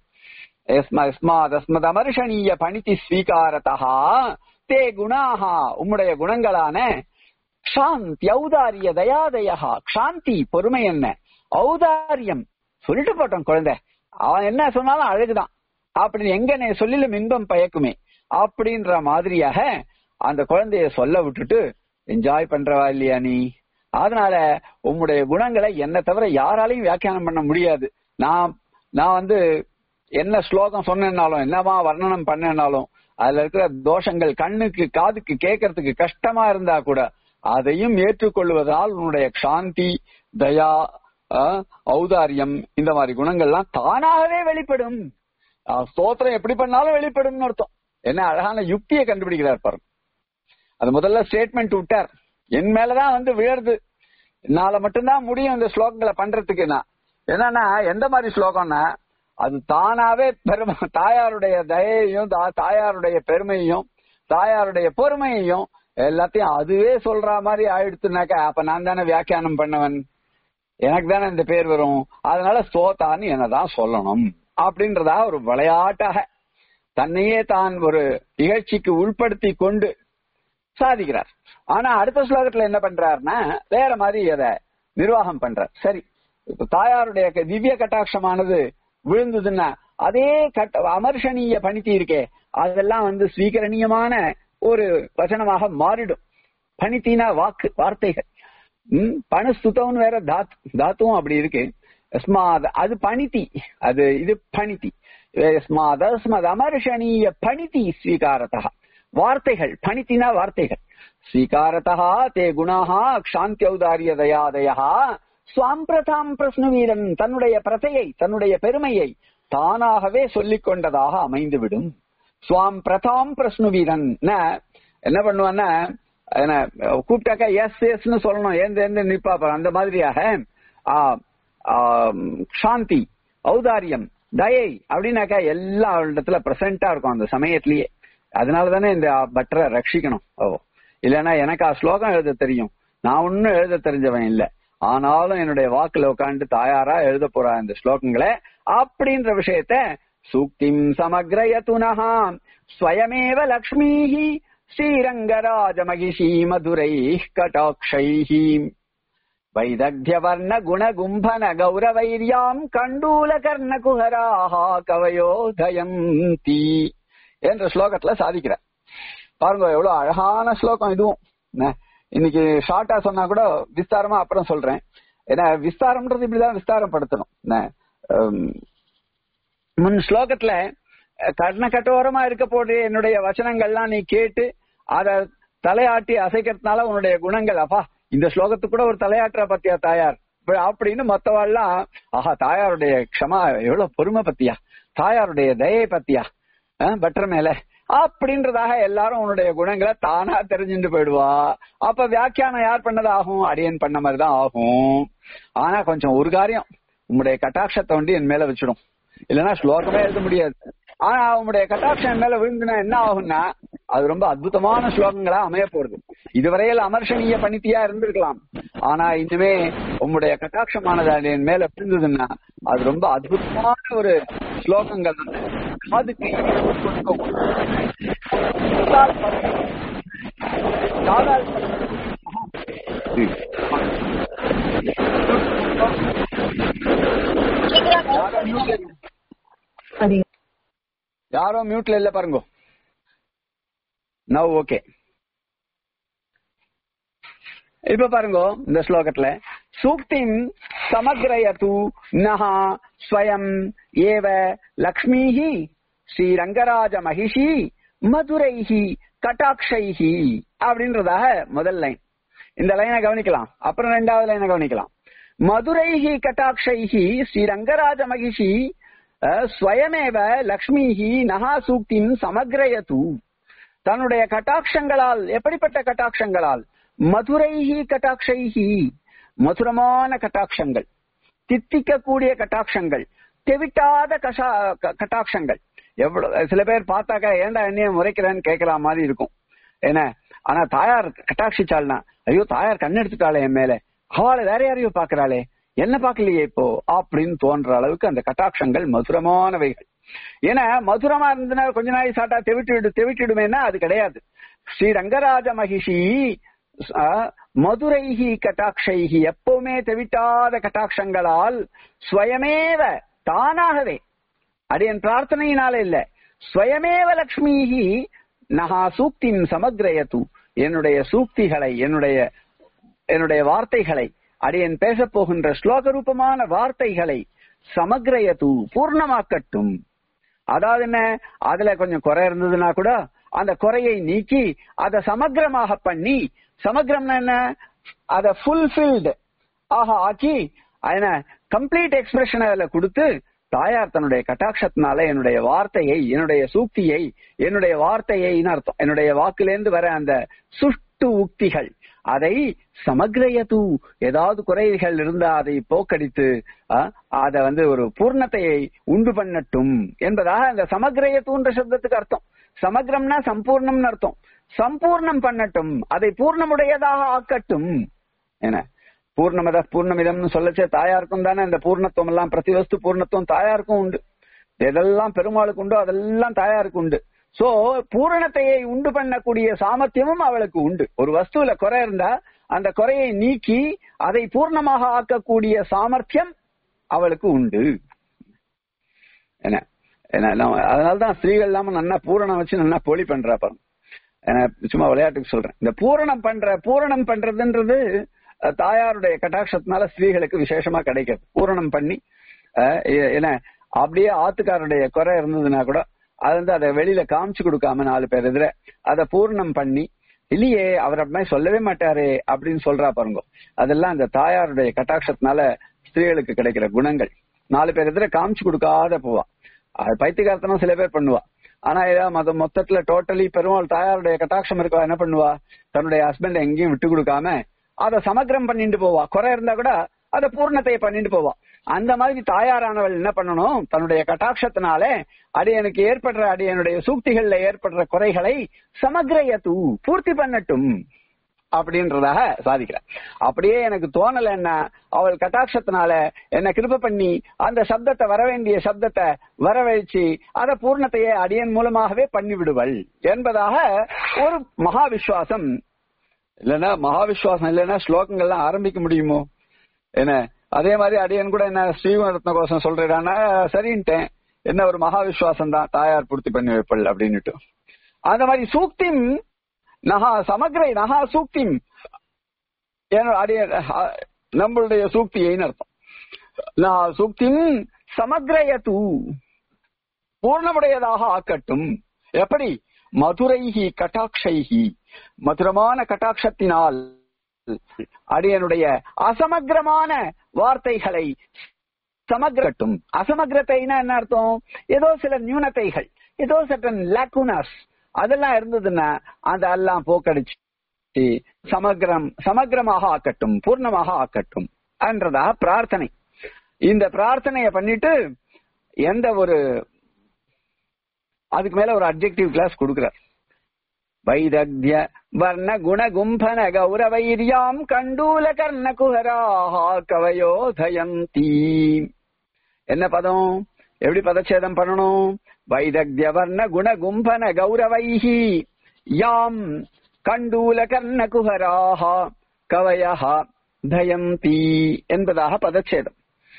அமர்ஷணீய பணித்தி ஸ்வீகாரதா தே குணாஹா உம்முடைய குணங்களான க்ஷாந்தி ஔதாரிய தயாதயா க்ஷாந்தி பொறுமை என்ன ஔதாரியம் சொல்லிட்டு போட்டோம் குழந்தை அவன் என்ன சொன்னாலும் அழகுதான் அப்படின்னு எங்க சொல்லிலும் இன்பம் பயக்குமே அப்படின்ற மாதிரியாக அந்த குழந்தைய சொல்ல விட்டுட்டு என்ஜாய் பண்றவா இல்லையா நீ அதனால உம்முடைய குணங்களை என்ன தவிர யாராலையும் வியாக்கியானம் பண்ண முடியாது நான் நான் வந்து என்ன ஸ்லோகம் சொன்னேன்னாலும் என்னவா வர்ணனம் பண்ணேனாலும் அதுல இருக்கிற தோஷங்கள் கண்ணுக்கு காதுக்கு கேட்கறதுக்கு கஷ்டமா இருந்தா கூட அதையும் ஏற்றுக்கொள்வதால் உன்னுடைய சாந்தி தயா அஹ், ஔதாரியம் இந்த மாதிரி குணங்கள்லாம் தானாகவே வெளிப்படும் அஹ், ஸ்தோத்திரம் எப்படி பண்ணாலும் வெளிப்படும்னு அர்த்தம் என்ன அழகான யுக்தியை கண்டுபிடிக்கிறார் பாருங்க அது முதல்ல ஸ்டேட்மெண்ட் விட்டார் என் மேலதான் வந்து விழருது என்னால மட்டும்தான் முடியும் இந்த ஸ்லோகங்களை பண்றதுக்கு நான் என்னன்னா எந்த மாதிரி ஸ்லோகம்னா அது தானாவே பெருமை தாயாருடைய தயையும் தா- தாயாருடைய பெருமையும் தாயாருடைய பொறுமையையும் எல்லாத்தையும் அதுவே சொல்ற மாதிரி ஆயிடுத்துனாக்கா அப்ப நான் தானே வியாக்கியானம் பண்ணவன் எனக்கு தானே இந்த பேர் வரும் அதனால ஸ்தோத்தான்னு என்னதான் சொல்லணும் அப்படின்றதா ஒரு விளையாட்டாக தன்னையே தான் ஒரு நிகழ்ச்சிக்கு உட்படுத்தி கொண்டு சாதிக்கிறார் ஆனா அடுத்த ஸ்லோகத்துல என்ன பண்றாருன்னா வேற மாதிரி அத நிர்வாகம் பண்றார் சரி இப்ப தாயாருடைய க- திவ்ய கட்டாட்சமானது விழுந்ததுன்னா அதே கட்ட அமர்ஷணீய பணித்தி இருக்கே அதெல்லாம் வந்து ஸ்வீகரணீயமான ஒரு வசனமாக மாறிடும் பணித்தினா வாக்கு வார்த்தைகள் ம் பணஸ்துதம்னு வேற தாத் தாத்துவும் அப்படி இருக்கு யஸ்மாத் அது பணித்தி அது இது பணித்தி யஸ்மாத் அஸ்மத் அமர்ஷணீய பணித்தி ஸ்வீகாரதா வார்த்தைகள் பணித்தினா வார்த்தைகள் ஸ்வீகாரதா தே குணாஹா க்ஷாந்தியௌதாரிய தயாதயா சுவாம்பிரதாம் பிரஸ்னுவீரன் தன்னுடைய பிரதையை தன்னுடைய பெருமையை தானாகவே சொல்லிக் கொண்டதாக அமைந்துவிடும் சுவாம் பிரதாம் பிரஸ்னுவீரன் என்ன பண்ணுவான்னா என்ன கூப்பிட்டாக்கா எஸ் எஸ்னு சொல்லணும் ஏந்து ஏந்து நிப்பா பாரு. அந்த மாதிரியாக ஆ, ஆ, சாந்தி ஔதாரியம் தயை அப்படின்னாக்கா எல்லா இடத்துல பிரசன்டா இருக்கும் அந்த சமயத்திலேயே அதனாலதானே இந்த பட்டரை ரட்சிக்கணும் ஓ இல்லைன்னா எனக்கு ஆ ஸ்லோகம் எழுத தெரியும் நான் ஒன்னும் எழுத தெரிஞ்சவன் இல்ல ஆனாலும் என்னுடைய வாக்குல உட்காந்து தாயாரா எழுத போறா இந்த ஸ்லோகங்களை அப்படின்ற விஷயத்த சூக்திம் சமக்ரயதுனஹா ஸ்வயமேவ லக்ஷ்மீஹி ஸ்ரீரங்கராஜமகிஷி மதுரை கட்டாட்சைஹி வைதக்யவர்ண குணகும்பன கௌரவைரியாம் கண்டூல கர்ண குஹராஹா கவயோதயந்தி என்ற ஸ்லோகத்துல சாதிக்கிறார் பாருங்க எவ்வளவு அழகான ஸ்லோகம் இதுவும் என்ன, இன்னைக்கு ஷார்ட்டா சொன்னா கூட விஸ்தாரமா அப்புறம் சொல்றேன் ஏன்னா விஸ்தாரம்ன்றது இப்படிதான் விஸ்தாரப்படுத்தணும் என்ன, ஹம், முன் ஸ்லோகத்துல அஹ், கர்ண கட்டோரமா இருக்க போது என்னுடைய வசனங்கள்லாம் நீ கேட்டு அத தலையாட்டி அசைக்கிறதுனால உன்னுடைய குணங்கள் அப்பா இந்த ஸ்லோகத்துக்கு கூட ஒரு தலையாட்டுற பத்தியா தாயார் இப்ப அப்படின்னு மத்தவாள்லாம் ஆஹா தாயாருடைய க்ஷமா எவ்வளவு பொறுமை பத்தியா தாயாருடைய தயை பத்தியா அஹ், பட்டர் மேல அப்படின்றதாக எல்லாரும் உன்னுடைய குணங்களை தானா தெரிஞ்சுட்டு போயிடுவா அப்ப வியாக்கியானம் யார் பண்ணது ஆகும் அடியன் பண்ண மாதிரி தான் ஆகும் ஆனா கொஞ்சம் ஒரு காரியம் உங்களுடைய கட்டாட்சத்தை வந்து என் மேல வச்சிடும் இல்லைன்னா ஸ்லோகமே எழுத முடியாது ஆனா உங்களுடைய கட்டாட்சம் என் மேல விழுந்துனா என்ன ஆகும்னா அது ரொம்ப அற்புதமான ஸ்லோகங்களா அமைய போறது இதுவரையில் அமர்ஷணீய பணித்தியா இருந்திருக்கலாம் ஆனா இனிமே உங்களுடைய கட்டாட்சமானது அது என் மேல விழுந்ததுன்னா அது ரொம்ப அற்புதமான ஒரு ஸ்லோகங்கள் காதுக்கு இனிப்பு கொடுக்கும். காதால் பருகும். காதால் யாரோ மியூட்ல இல்ல. அது யாரோ மியூட்ல இல்ல பாருங்க நவ் ஓகே இப்ப பாருங்க இந்த ஸ்லோகத்துல சூக்திம் சமக்ரயது நஹா ஸ்வயம் ஏவ லக்ஷ்மீஹி ஸ்ரீரங்கராஜ மகிஷி மதுரைஹி கட்டாட்சைஹி அப்படின்றதாக முதல் லைன் இந்த லைனை கவனிக்கலாம் அப்புறம் ரெண்டாவது லைனை கவனிக்கலாம் மதுரைஹி கட்டாட்சைஹி ஸ்ரீரங்கராஜ மகிஷி அஹ், ஸ்வயமேவ லக்ஷ்மீஹி நஹா சூக்திம் சமக்ரயது தன்னுடைய கட்டாட்சங்களால் எப்படிப்பட்ட கட்டாட்சங்களால் மதுரைஹி கட்டாட்சைஹி மதுரமான கட்டாட்சங்கள் தித்திக்கக்கூடிய கட்டாட்சங்கள் தெவிட்டாத கஷா க- கட்டாட்சங்கள் எவ்வளவு சில பேர் பார்த்தாக்கா ஏன்டா என்னைய முறைக்கிறேன்னு கேட்கிற மாதிரி இருக்கும் என்ன ஆனா தாயார் கட்டாட்சிச்சாள்னா ஐயோ தாயார் கண் எடுத்துட்டாளே என் மேல அவளை வேற யாரையோ பாக்குறாளே என்ன பார்க்கலையே இப்போ அப்படின்னு தோன்ற அளவுக்கு அந்த கட்டாட்சங்கள் மதுரமானவைகள் ஏன்னா மதுரமா இருந்ததுன்னா கொஞ்ச நாள் சாட்டா தெவிட்டு தெவிட்டிடுமேன்னா அது கிடையாது ஸ்ரீ ரங்கராஜ மகிஷி அஹ், மதுரைஹி கட்டாட்சைஹி எப்பவுமே தெவிட்டாத கட்டாட்சங்களால் ஸ்வயமேவ தானாகவே அது என் பிரார்த்தனையினால இல்ல ஸ்வயமேவ லக்ஷ்மிஹி நகா சூக்தின் சமக்ரயது என்னுடைய சூக்திகளை என்னுடைய என்னுடைய வார்த்தைகளை அடியன் பேசப் போகின்ற ஸ்லோக ரூபமான வார்த்தைகளை சமக்ரயது பூர்ணமாக்கட்டும் அதாவது என்ன அதுல கொஞ்சம் குறை இருந்ததுன்னா கூட அந்த குறையை நீக்கி அதை சமக்கிரமாக பண்ணி சமக்கிரம்னா என்ன அதை ஃபுல்ஃபில்டு ஆக ஆக்கி என்ன கம்ப்ளீட் எக்ஸ்பிரஷன் அதுல கொடுத்து தாயார் தன்னுடைய கட்டாட்சத்தினால என்னுடைய வார்த்தையை என்னுடைய சூக்தியை என்னுடைய வார்த்தையைன்னு அர்த்தம் என்னுடைய வாக்குலேருந்து வர அந்த சுஷ்டு உக்திகள் அதை சமக்ரயது ஏதாவது குறைகள் இருந்தா அதை போக்கடித்து அஹ், அதை வந்து ஒரு பூர்ணத்தையை உண்டு பண்ணட்டும் என்பதாக அந்த சமக்ரயத்துன்ற சப்தத்துக்கு அர்த்தம் சமக்ரம்னா சம்பூர்ணம்னு அர்த்தம் சம்பூர்ணம் பண்ணட்டும் அதை பூர்ணமுடையதாக ஆக்கட்டும் என்ன பூர்ணமத பூர்ணமிதம்னு சொல்லச்சே தாயாருக்கும் தானே அந்த பூர்ணத்துவம் எல்லாம் பிரதிவஸ்து பூர்ணத்துவம் தாயாருக்கும் உண்டு எதெல்லாம் பெருமாளுக்கு உண்டோ அதெல்லாம் தாயாருக்கு உண்டு சோ பூரணத்தையை உண்டு பண்ணக்கூடிய சாமர்த்தியமும் அவளுக்கு உண்டு ஒரு வஸ்துவில குறை இருந்தா அந்த குறையை நீக்கி அதை பூர்ணமாக ஆக்கக்கூடிய சாமர்த்தியம் அவளுக்கு உண்டு என்ன என்ன நம்ம- அதனாலதான் ஸ்திரீகள் இல்லாம நல்லா பூரணம் வச்சு நல்லா போலி பண்றா பாருங்க ஏன்னா, சும்மா விளையாட்டுக்கு சொல்றேன் இந்த பூரணம் பண்ற பூரணம் பண்றதுன்றது அஹ், தாயாருடைய கட்டாட்சத்தினால ஸ்திரீகளுக்கு விசேஷமா கிடைக்காது பூரணம் பண்ணி அஹ், எ- என்ன அப்படியே ஆத்துக்காரருடைய குறை இருந்ததுன்னா கூட அது வந்து அதை வெளியில காமிச்சு கொடுக்காம நாலு பேர் எதிர அதை பூர்ணம் பண்ணி இல்லையே அவர் அப்படி மாதிரி சொல்லவே மாட்டாரே அப்படின்னு சொல்றா பாருங்க அதெல்லாம் அந்த தாயாருடைய கட்டாட்சத்தினால ஸ்திரீகளுக்கு கிடைக்கிற குணங்கள் நாலு பேர் எதிர காமிச்சு கொடுக்காத போவா அது பைத்தியகார்த்தனம் சில பேர் பண்ணுவா ஆனா ஏதாவது மொத்த மொத்தத்துல டோட்டலி பெருமாள் தாயாருடைய கட்டாட்சம் இருக்கா என்ன பண்ணுவா தன்னுடைய ஹஸ்பண்ட் எங்கேயும் விட்டு கொடுக்காம அதை சமக்கிரம் பண்ணிட்டு போவா குறை இருந்தா கூட அதை பூர்ணத்தை பண்ணிட்டு போவா அந்த மாதிரி தாயாரானவள் என்ன பண்ணணும் தன்னுடைய கட்டாட்சத்தினால அடியனுக்கு ஏற்படுற அடியனுடைய சூக்திகள்ல ஏற்படுற குறைகளை சமக்கிரயத்து பூர்த்தி பண்ணட்டும் அப்படின்றதாக சாதிக்கிறார் அப்படியே எனக்கு தோணலைன்னா அவள் கட்டாட்சத்தினால என்ன கிருப பண்ணி அந்த சப்தத்தை வர வேண்டிய சப்தத்தை வரவழைச்சு அத பூர்ணத்தையே அடியன் மூலமாகவே பண்ணி விடுவள் என்பதாக ஒரு மகா விசுவாசம் இல்லைன்னா மகா விசுவாசம் இல்லைன்னா ஸ்லோகங்கள்லாம் ஆரம்பிக்க முடியுமோ என்ன அதே மாதிரி அடியன் கூட என்ன ஸ்ரீவரத்ன கோஷம் சொல்றானா சரின்ட்டேன் என்ன ஒரு மகா விசுவாசம் தான் தாயார் பூர்த்தி பண்ணி வைப்பள் அப்படின்னுட்டு அந்த மாதிரி சூக்திம் நகா சமக்ரை நகா சூக்திம் ஏன்னா அடிய அஹ், நம்மளுடைய சூக்தியைன்னு அர்த்தம் நகா சூக்திம் சமக்ரயது பூர்ணமுடையதாக ஆக்கட்டும் எப்படி மதுரைஹி கட்டாட்சைஹி மதுரமான கட்டாட்சத்தினால் அடியனுடைய அசமக்கிரமான வார்த்தைகளை சமக்கிரட்டும் அசமக்கிரத்தைனா என்ன அர்த்தம் ஏதோ சில நியூனத்தைகள் ஏதோ சட்டன் லாக்குனாஸ் அதெல்லாம் இருந்ததுன்னா அதெல்லாம் போக்கடிச்சு சமக்கிரம் சமக்கிரமாக ஆக்கட்டும் பூர்ணமாக ஆக்கட்டும் என்றதாக பிரார்த்தனை இந்த பிரார்த்தனைய பண்ணிட்டு எந்த ஒரு அதுக்கு மேல ஒரு அப்ஜெக்டிவ் கிளாஸ் கொடுக்கிறார் வைதக்ய வர்ண குண கும்பன கௌரவைரியாம் கண்டூல கர்ண குஹராஹா கவயோ தயந்தி என்ன பதம் எப்படி பதச்சேதம் பண்ணணும் வைதக்ய வர்ண குண கும்பன கௌரவைஹி யாம் கண்டூல கர்ண குஹராஹா கவயஹா தயந்தி என்பதாக பதச்சேதம்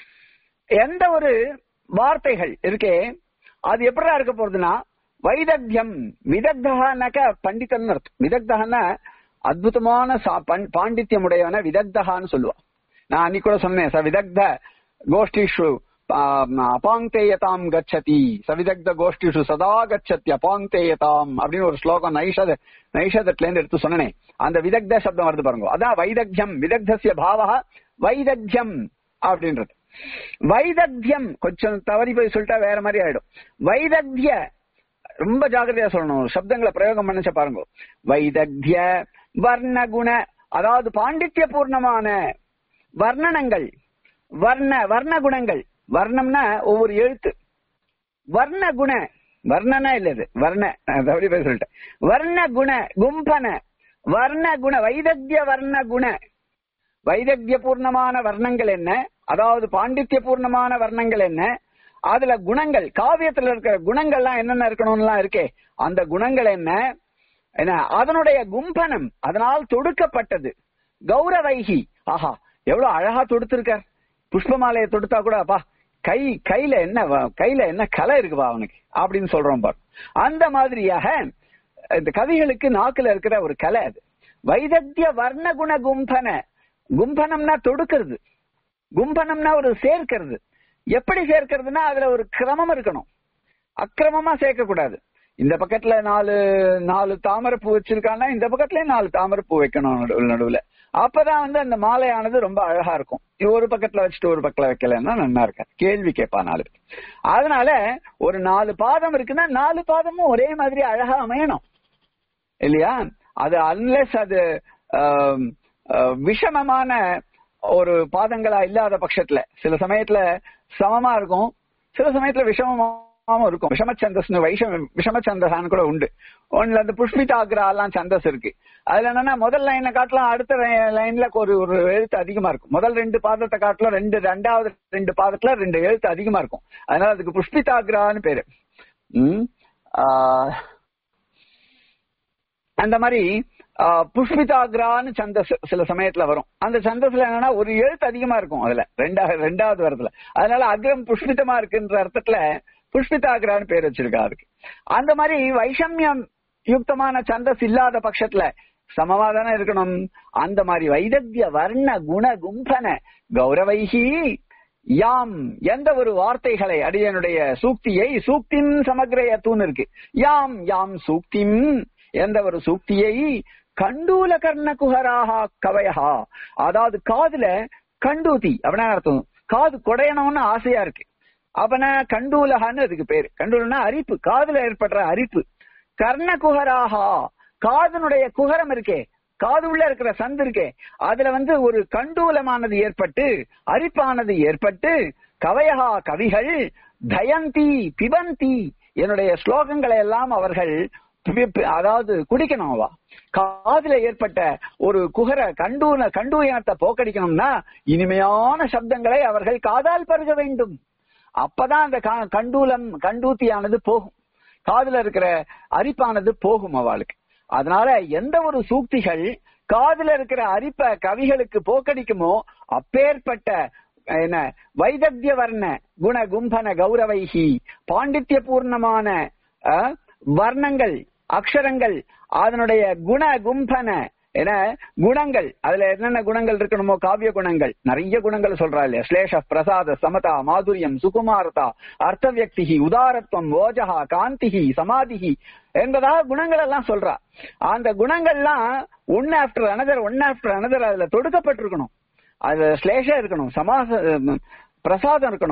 எந்த ஒரு வார்த்தைகள் இருக்கே அது எப்படா இருக்க போறதுன்னா வைதக்யம் விதக்தகானாக்க பண்டிதன் அர்த்தம் விதக்தகன்னா அற்புதமான சா- பண்- பாண்டித்யம் உடையவன விதக்தகான்னு சொல்லுவான் நான் அன்னைக்கு கூட சொன்னேன் ச விதக்த கோஷ்டிஷு ஆம், அபாங்கேயதாம் கச்சதி சவிதக்த கோஷ்டிஷு சதா கச்சத்தி அபாங்கேயதாம் அப்படின்னு ஒரு ஸ்லோகம் நைஷத நைஷதத்துல இருந்து எடுத்து சொன்னேன் அந்த விதக்த சப்தம் வருது பாருங்க அதான் வைதக்யம் விதக்தசிய பாவா வைதக்யம் அப்படின்றது வைதக்யம் கொஞ்சம் தவறி போய் சொல்லிட்டா வேற மாதிரி ஆயிடும் வைதக்ய ரொம்ப ஜாகிரதையா சொல்லணும் சப்தங்களை பிரயோகம் பண்ணச்ச பாருங்க வைதக்ய வர்ண குண அதாவது பாண்டித்ய பூர்ணமான வர்ணனங்கள் வர்ண வர்ண குணங்கள் வர்ணம்னா ஒவ்வொரு எழுத்து வர்ண குண வர்ணனா இல்ல இது வர்ண நான் தவறி போய் சொல்லிட்டேன் வர்ண குண கும்பன வர்ண குண வைதக்ய வர்ண குண வைதக்ய பூர்ணமான வர்ணங்கள் என்ன அதாவது பாண்டித்ய பூர்ணமான வர்ணங்கள் என்ன அதுல குணங்கள் காவியத்துல இருக்கிற குணங்கள்லாம் என்னென்ன இருக்கணும்லாம் இருக்கே அந்த குணங்கள் என்ன என்ன அதனுடைய கும்பனம் அதனால் தொடுக்கப்பட்டது கௌரவைகி ஆஹா எவ்வளவு அழகா தொடுத்திருக்கார் புஷ்பமாலையை தொடுத்தா கூட அப்பா கை கையில என்ன வ- கையில என்ன கலை இருக்குப்பா அவனுக்கு அப்படின்னு சொல்றோம் பாரு அந்த மாதிரியாக இந்த கவிகளுக்கு நாக்குல இருக்கிற ஒரு கலை அது வைதத்திய வர்ண குண கும்பன கும்பனம்னா தொடுக்கிறது கும்பனம்னா ஒரு சேர்க்கிறது எப்படி சேர்க்கிறதுனா அதுல ஒரு கிரமம் இருக்கணும் அக்கிரமமா சேர்க்க கூடாது இந்த பக்கத்துல நாலு நாலு தாமரை பூ வச்சிருக்கான்னா இந்த பக்கத்துலயும் நாலு தாமரை பூ வைக்கணும் நடுவுல நடுவுல அப்பதான் வந்து அந்த மாலையானது ரொம்ப அழகா இருக்கும் இது ஒரு பக்கத்துல வச்சுட்டு ஒரு பக்கத்துல வைக்கலன்னா நல்லா இருக்காது கேள்வி கேட்பா நாலு பேர் அதனால ஒரு நாலு பாதம் இருக்குன்னா நாலு பாதமும் ஒரே மாதிரி அழகா அமையணும் இல்லையா அது அன்லெஸ் அது ஆம், ஆஹ், விஷமமான ஒரு பாதங்களா இல்லாத பட்சத்துல சில சமயத்துல சமமா இருக்கும் சில சமயத்துல விஷமமாவும் இருக்கும் விஷமச்சந்தஸ்னு வைஷம விஷமச்சந்தசான்னு கூட உண்டு ஒண்ணுல அந்த புஷ்பிதாகிரா எல்லாம் சந்தஸ் இருக்கு அதுல என்னன்னா முதல் லைனை காட்டலாம் அடுத்த லைன்ல ஒரு ஒரு எழுத்து அதிகமா இருக்கும் முதல் ரெண்டு பாதத்தை காட்டலாம் ரெண்டு ரெண்டாவது ரெண்டு பாதத்துல ரெண்டு எழுத்து அதிகமா இருக்கும் அதனால அதுக்கு புஷ்பிதாகிரான்னு பேரு உம் ஆஹ் அந்த மாதிரி ஆஹ், புஷ்பிதாகிரான்னு சந்தஸ் சில சமயத்துல வரும் அந்த சந்தஸ்ல என்னன்னா ஒரு எழுத்து அதிகமா இருக்கும் அதுல ரெண்டாவது ரெண்டாவது வரதுல அதனால அக்ரம் புஷ்பிதமா இருக்குன்ற அர்த்தத்துல புஷ்பிதாகிரான்னு பேர் வச்சிருக்கா அதுக்கு அந்த மாதிரி வைஷமியம் யுக்தமான சந்தஸ் இல்லாத பட்சத்துல சமமா தானே இருக்கணும் அந்த மாதிரி வைதக்ய வர்ண குண கும்பன கௌரவைகி யாம் எந்த ஒரு வார்த்தைகளை அடியனுடைய சூக்தியை சூக்திம் சமக்கிரயத்தூன்னு இருக்கு யாம் யாம் சூக்திம் எந்த ஒரு சூக்தியை கண்டூல கர்ண குஹராக கவயஹா அதாவது காதுல கண்டூதி அப்படின்னா அர்த்தம் காது குடையணும்னு ஆசையா இருக்கு அவன கண்டூலகான்னு அதுக்கு பேரு கண்டூலனா அரிப்பு காதுல ஏற்படுற அரிப்பு கர்ண குஹராகா காதனுடைய குகரம் இருக்கே காது உள்ள இருக்கிற சந்து இருக்கே அதுல வந்து ஒரு கண்டூலமானது ஏற்பட்டு அரிப்பானது ஏற்பட்டு கவயகா கவிகள் தயந்தி பிபந்தி என்னுடைய ஸ்லோகங்களை எல்லாம் அவர்கள் பி- பி- அதாவது குடிக்கணும் அவா காதுல ஏற்பட்ட ஒரு குகர கண்டூன கண்டூயனத்தை போக்கடிக்கணும்னா இனிமையான சப்தங்களை அவர்கள் காதால் பருக வேண்டும் அப்பதான் அந்த க- கண்டூலம் கண்டூத்தியானது போகும் காதுல இருக்கிற அரிப்பானது போகும் அவளுக்கு அதனால எந்த ஒரு சூக்திகள் காதுல இருக்கிற அரிப்ப கவிகளுக்கு போக்கடிக்குமோ அப்பேற்பட்ட என்ன வைதத்திய வர்ண குண கும்பன கௌரவைகி பாண்டித்ய பூர்ணமான அஹ், வர்ணங்கள் அக்ஷரங்கள் அதனுடைய குண கும்பன என குணங்கள் அதுல என்னென்ன குணங்கள் இருக்கணுமோ காவிய குணங்கள் நிறைய குணங்கள் சொல்றா இல்லையா ஸ்லேஷ பிரசாத சமதா மாதுரியம் சுகுமாரதா அர்த்த வியக்திகி உதாரத்துவம் ஓஜகா காந்திகி சமாதிகி என்பதாக குணங்கள் எல்லாம் சொல்றா அந்த குணங்கள்லாம் one after another one after another அதுல தொடுக்கப்பட்டிருக்கணும் அது ஸ்லேஷம் இருக்கணும் சமாச பிரசாதம் இருக்கணும்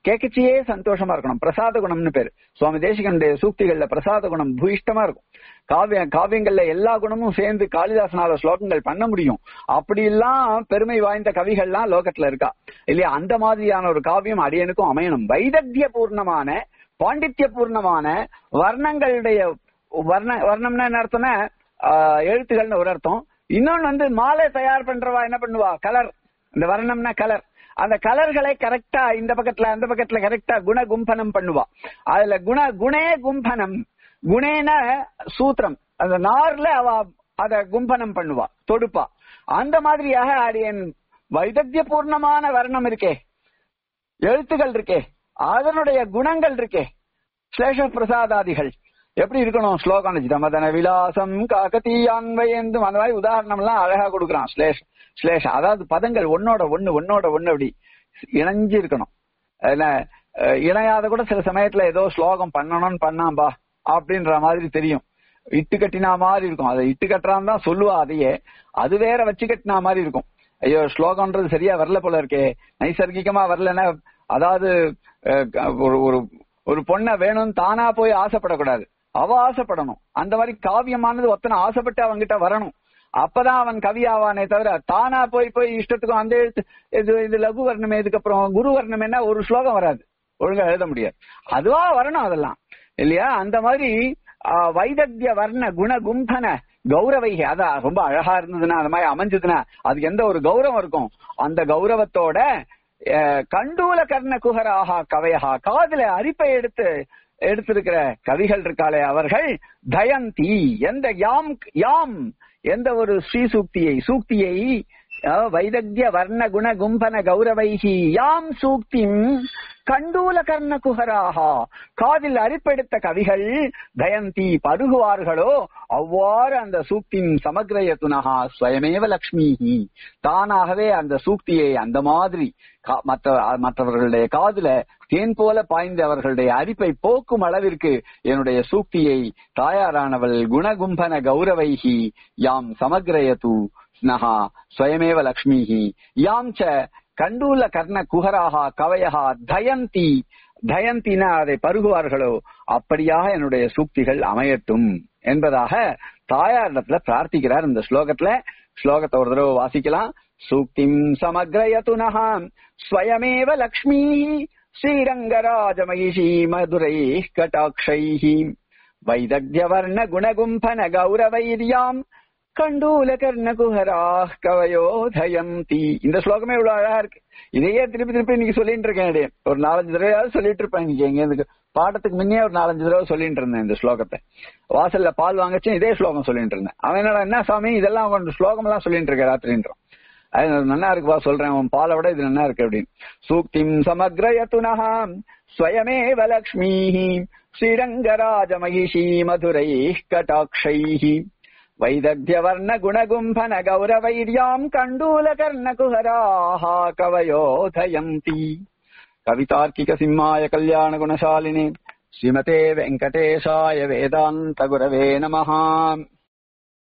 கேட்கச்சியே சந்தோஷமா இருக்கணும் பிரசாத குணம்னு பேரு சுவாமி தேசிகனுடைய சூக்திகள்ல பிரசாத குணம் பூயிஷ்டமா இருக்கும் காவிய காவியங்கள்ல எல்லா குணமும் சேர்ந்து காளிதாசனால ஸ்லோகங்கள் பண்ண முடியும் அப்படி எல்லாம் பெருமை வாய்ந்த கவிகள்லாம் லோகத்துல இருக்கா இல்லையா அந்த மாதிரியான ஒரு காவியம் அடியனுக்கும் அமையணும் வைதத்திய பூர்ணமான பாண்டித்ய பூர்ணமான வர்ணங்களுடைய வர்ண வர்ணம்னா என்ன அர்த்தம்னா ஆஹ், எழுத்துக்கள்னு ஒரு அர்த்தம் இன்னொன்னு வந்து மாலை தயார் பண்றவா என்ன பண்ணுவா கலர் இந்த வர்ணம்னா கலர் அந்த கலர்களை கரெக்டா இந்த பக்கத்துல அந்த பக்கத்துல கரெக்டா குண கும்பனம் பண்ணுவா அதுல குண குணே கும்பனம் குணேன சூத்திரம் அந்த நார்ல அவ அத கும்பனம் பண்ணுவா தொடுப்பா அந்த மாதிரியாக அடியன் வைதத்திய பூர்ணமான வர்ணம் இருக்கே எழுத்துகள் இருக்கே அதனுடைய குணங்கள் இருக்கே ஸ்லேஷ பிரசாதாதிகள் எப்படி இருக்கணும் ஸ்லோகம் ஜமதன விலாசம் காக்கத்தீயான்வயந்தும் அந்த மாதிரி உதாரணம் எல்லாம் அழகா கொடுக்குறான் ஸ்லேஷ் ஸ்லேஷ அதாவது பதங்கள் ஒன்னோட ஒண்ணு ஒன்னோட ஒண்ணு அப்படி இணைஞ்சு இருக்கணும் அதுல அஹ், இணையாத கூட சில சமயத்துல ஏதோ ஸ்லோகம் பண்ணணும்னு பண்ணாம்பா அப்படின்ற மாதிரி தெரியும் இட்டு கட்டினா மாதிரி இருக்கும் அதை இட்டு கட்டுறான்னு தான் சொல்லுவா அதையே அது வேற வச்சு கட்டினா மாதிரி இருக்கும் ஐயோ ஸ்லோகம்ன்றது சரியா வரல போல இருக்கே நைசர்கிகமா வரலன்னா அதாவது அஹ், ஒரு ஒரு ஒரு பொண்ணை வேணும்னு தானா போய் ஆசைப்படக்கூடாது அவ ஆசைப்படணும் அந்த மாதிரி காவியமானது ஒத்தனை ஆசைப்பட்டு அவன்கிட்ட வரணும் அப்பதான் அவன் கவி ஆவானே தவிர தானா போய் போய் இஷ்டத்துக்கும் அந்த எழுத்து இது இது லகு வர்ணம் இதுக்கப்புறம் குரு வர்ணம் என்ன ஒரு ஸ்லோகம் வராது ஒழுங்கா எழுத முடியாது அதுவா வரணும் அதெல்லாம் இல்லையா அந்த மாதிரி ஆஹ், வைதத்திய வர்ண குண கும்பன கௌரவைக அதான் ரொம்ப அழகா இருந்ததுன்னா அந்த மாதிரி அமைஞ்சதுன்னா அதுக்கு எந்த ஒரு கௌரவம் இருக்கும் அந்த கௌரவத்தோட அஹ், கண்டூல கர்ண குஹராகா கவையகா காதுல அரிப்பை எடுத்து எடுத்திருக்கிற கவிகள் இருக்காளே அவர்கள் தயந்தி எந்த யாம் யாம் எந்த ஒரு ஸ்ரீ சூக்தியை சூக்தியை அஹ், வைதக்ய வர்ண குண கும்பன கௌரவைகி யாம் சூக்திம் கண்டூல கர்ண குஹராகா காதில் அரிப்பெடுத்த கவிகள் தயந்தி பருகுவார்களோ அவ்வாறு அந்த சூக்தின் சமக்ரயத்துனகா ஸ்வயமேவ லக்ஷ்மிஹி தானாகவே அந்த சூக்தியை அந்த மாதிரி கா- மற்ற மற்றவர்களுடைய காதுல தேன் போல பாய்ந்து அவர்களுடைய அரிப்பை போக்கும் அளவிற்கு என்னுடைய சூக்தியை தாயாரானவள் குணகும்பன கௌரவைஹி யாம் சமக்ரயது ஸ்னஹா ஸ்வயமேவ லக்ஷ்மிஹி யாம் ச கண்டூல கர்ண குஹராகா கவயகா தயந்தி தயந்தினா அதை பருகுவார்களோ அப்படியாக என்னுடைய சூக்திகள் அமையட்டும் என்பதாக தாயாரிடத்துல பிரார்த்திக்கிறார் இந்த ஸ்லோகத்துல ஸ்லோகத்தை ஒரு தடவை வாசிக்கலாம் சூக்திம் சமக்ரயது நகாம் ஸ்வயமேவ லக்ஷ்மீ ஸ்ரீரங்கராஜமகிஷி மதுரை கட்டாட்சை வைதக்யவர்ண குணகும்பன கௌரவைர்யாம் கண்டூல கர்ண குஹரா கவயோ தயந்தி இந்த ஸ்லோகமே இவ்வளவு அழகா இருக்கு இதையே திருப்பி திருப்பி இன்னைக்கு சொல்லிட்டு இருக்கேன் இடையே. ஒரு நாலஞ்சு தடவையாவது சொல்லிட்டு இருப்பேன் இன்னைக்கு எங்க இருந்து பாடத்துக்கு முன்னே ஒரு நாலஞ்சு தடவை சொல்லிட்டு இருந்தேன் இந்த ஸ்லோகத்தை வாசல்ல பால் வாங்கச்சு இதே ஸ்லோகம் சொல்லிட்டு இருந்தேன் அவன் என்னடா என்ன சாமி இதெல்லாம் கொஞ்சம் ஸ்லோகம் எல்லாம் சொல்லிட்டு இருக்க ராத்திரின்றான் அது நல்லா இருக்குப்பா சொல்றேன் உன் பாலை விட இது நல்லா இருக்கு அப்படின்னு சூக்திம் சமக்ரயத்துனஹா ஸ்வயமேவ லக்ஷ்மீ ஸ்ரீரங்கராஜ மகிஷி மதுரை கட்டாட்சை வைதக்யவர்ண குணகும்பன கௌரவைர்யாம் கண்டூல கர்ண குஹராः கவயோதயந்தி கவிதார்க்கிக சிம்மாய கல்யாண குணசாலினி ஸ்ரீமதே வெங்கடேஷாய வேதாந்த குரவே நமஹா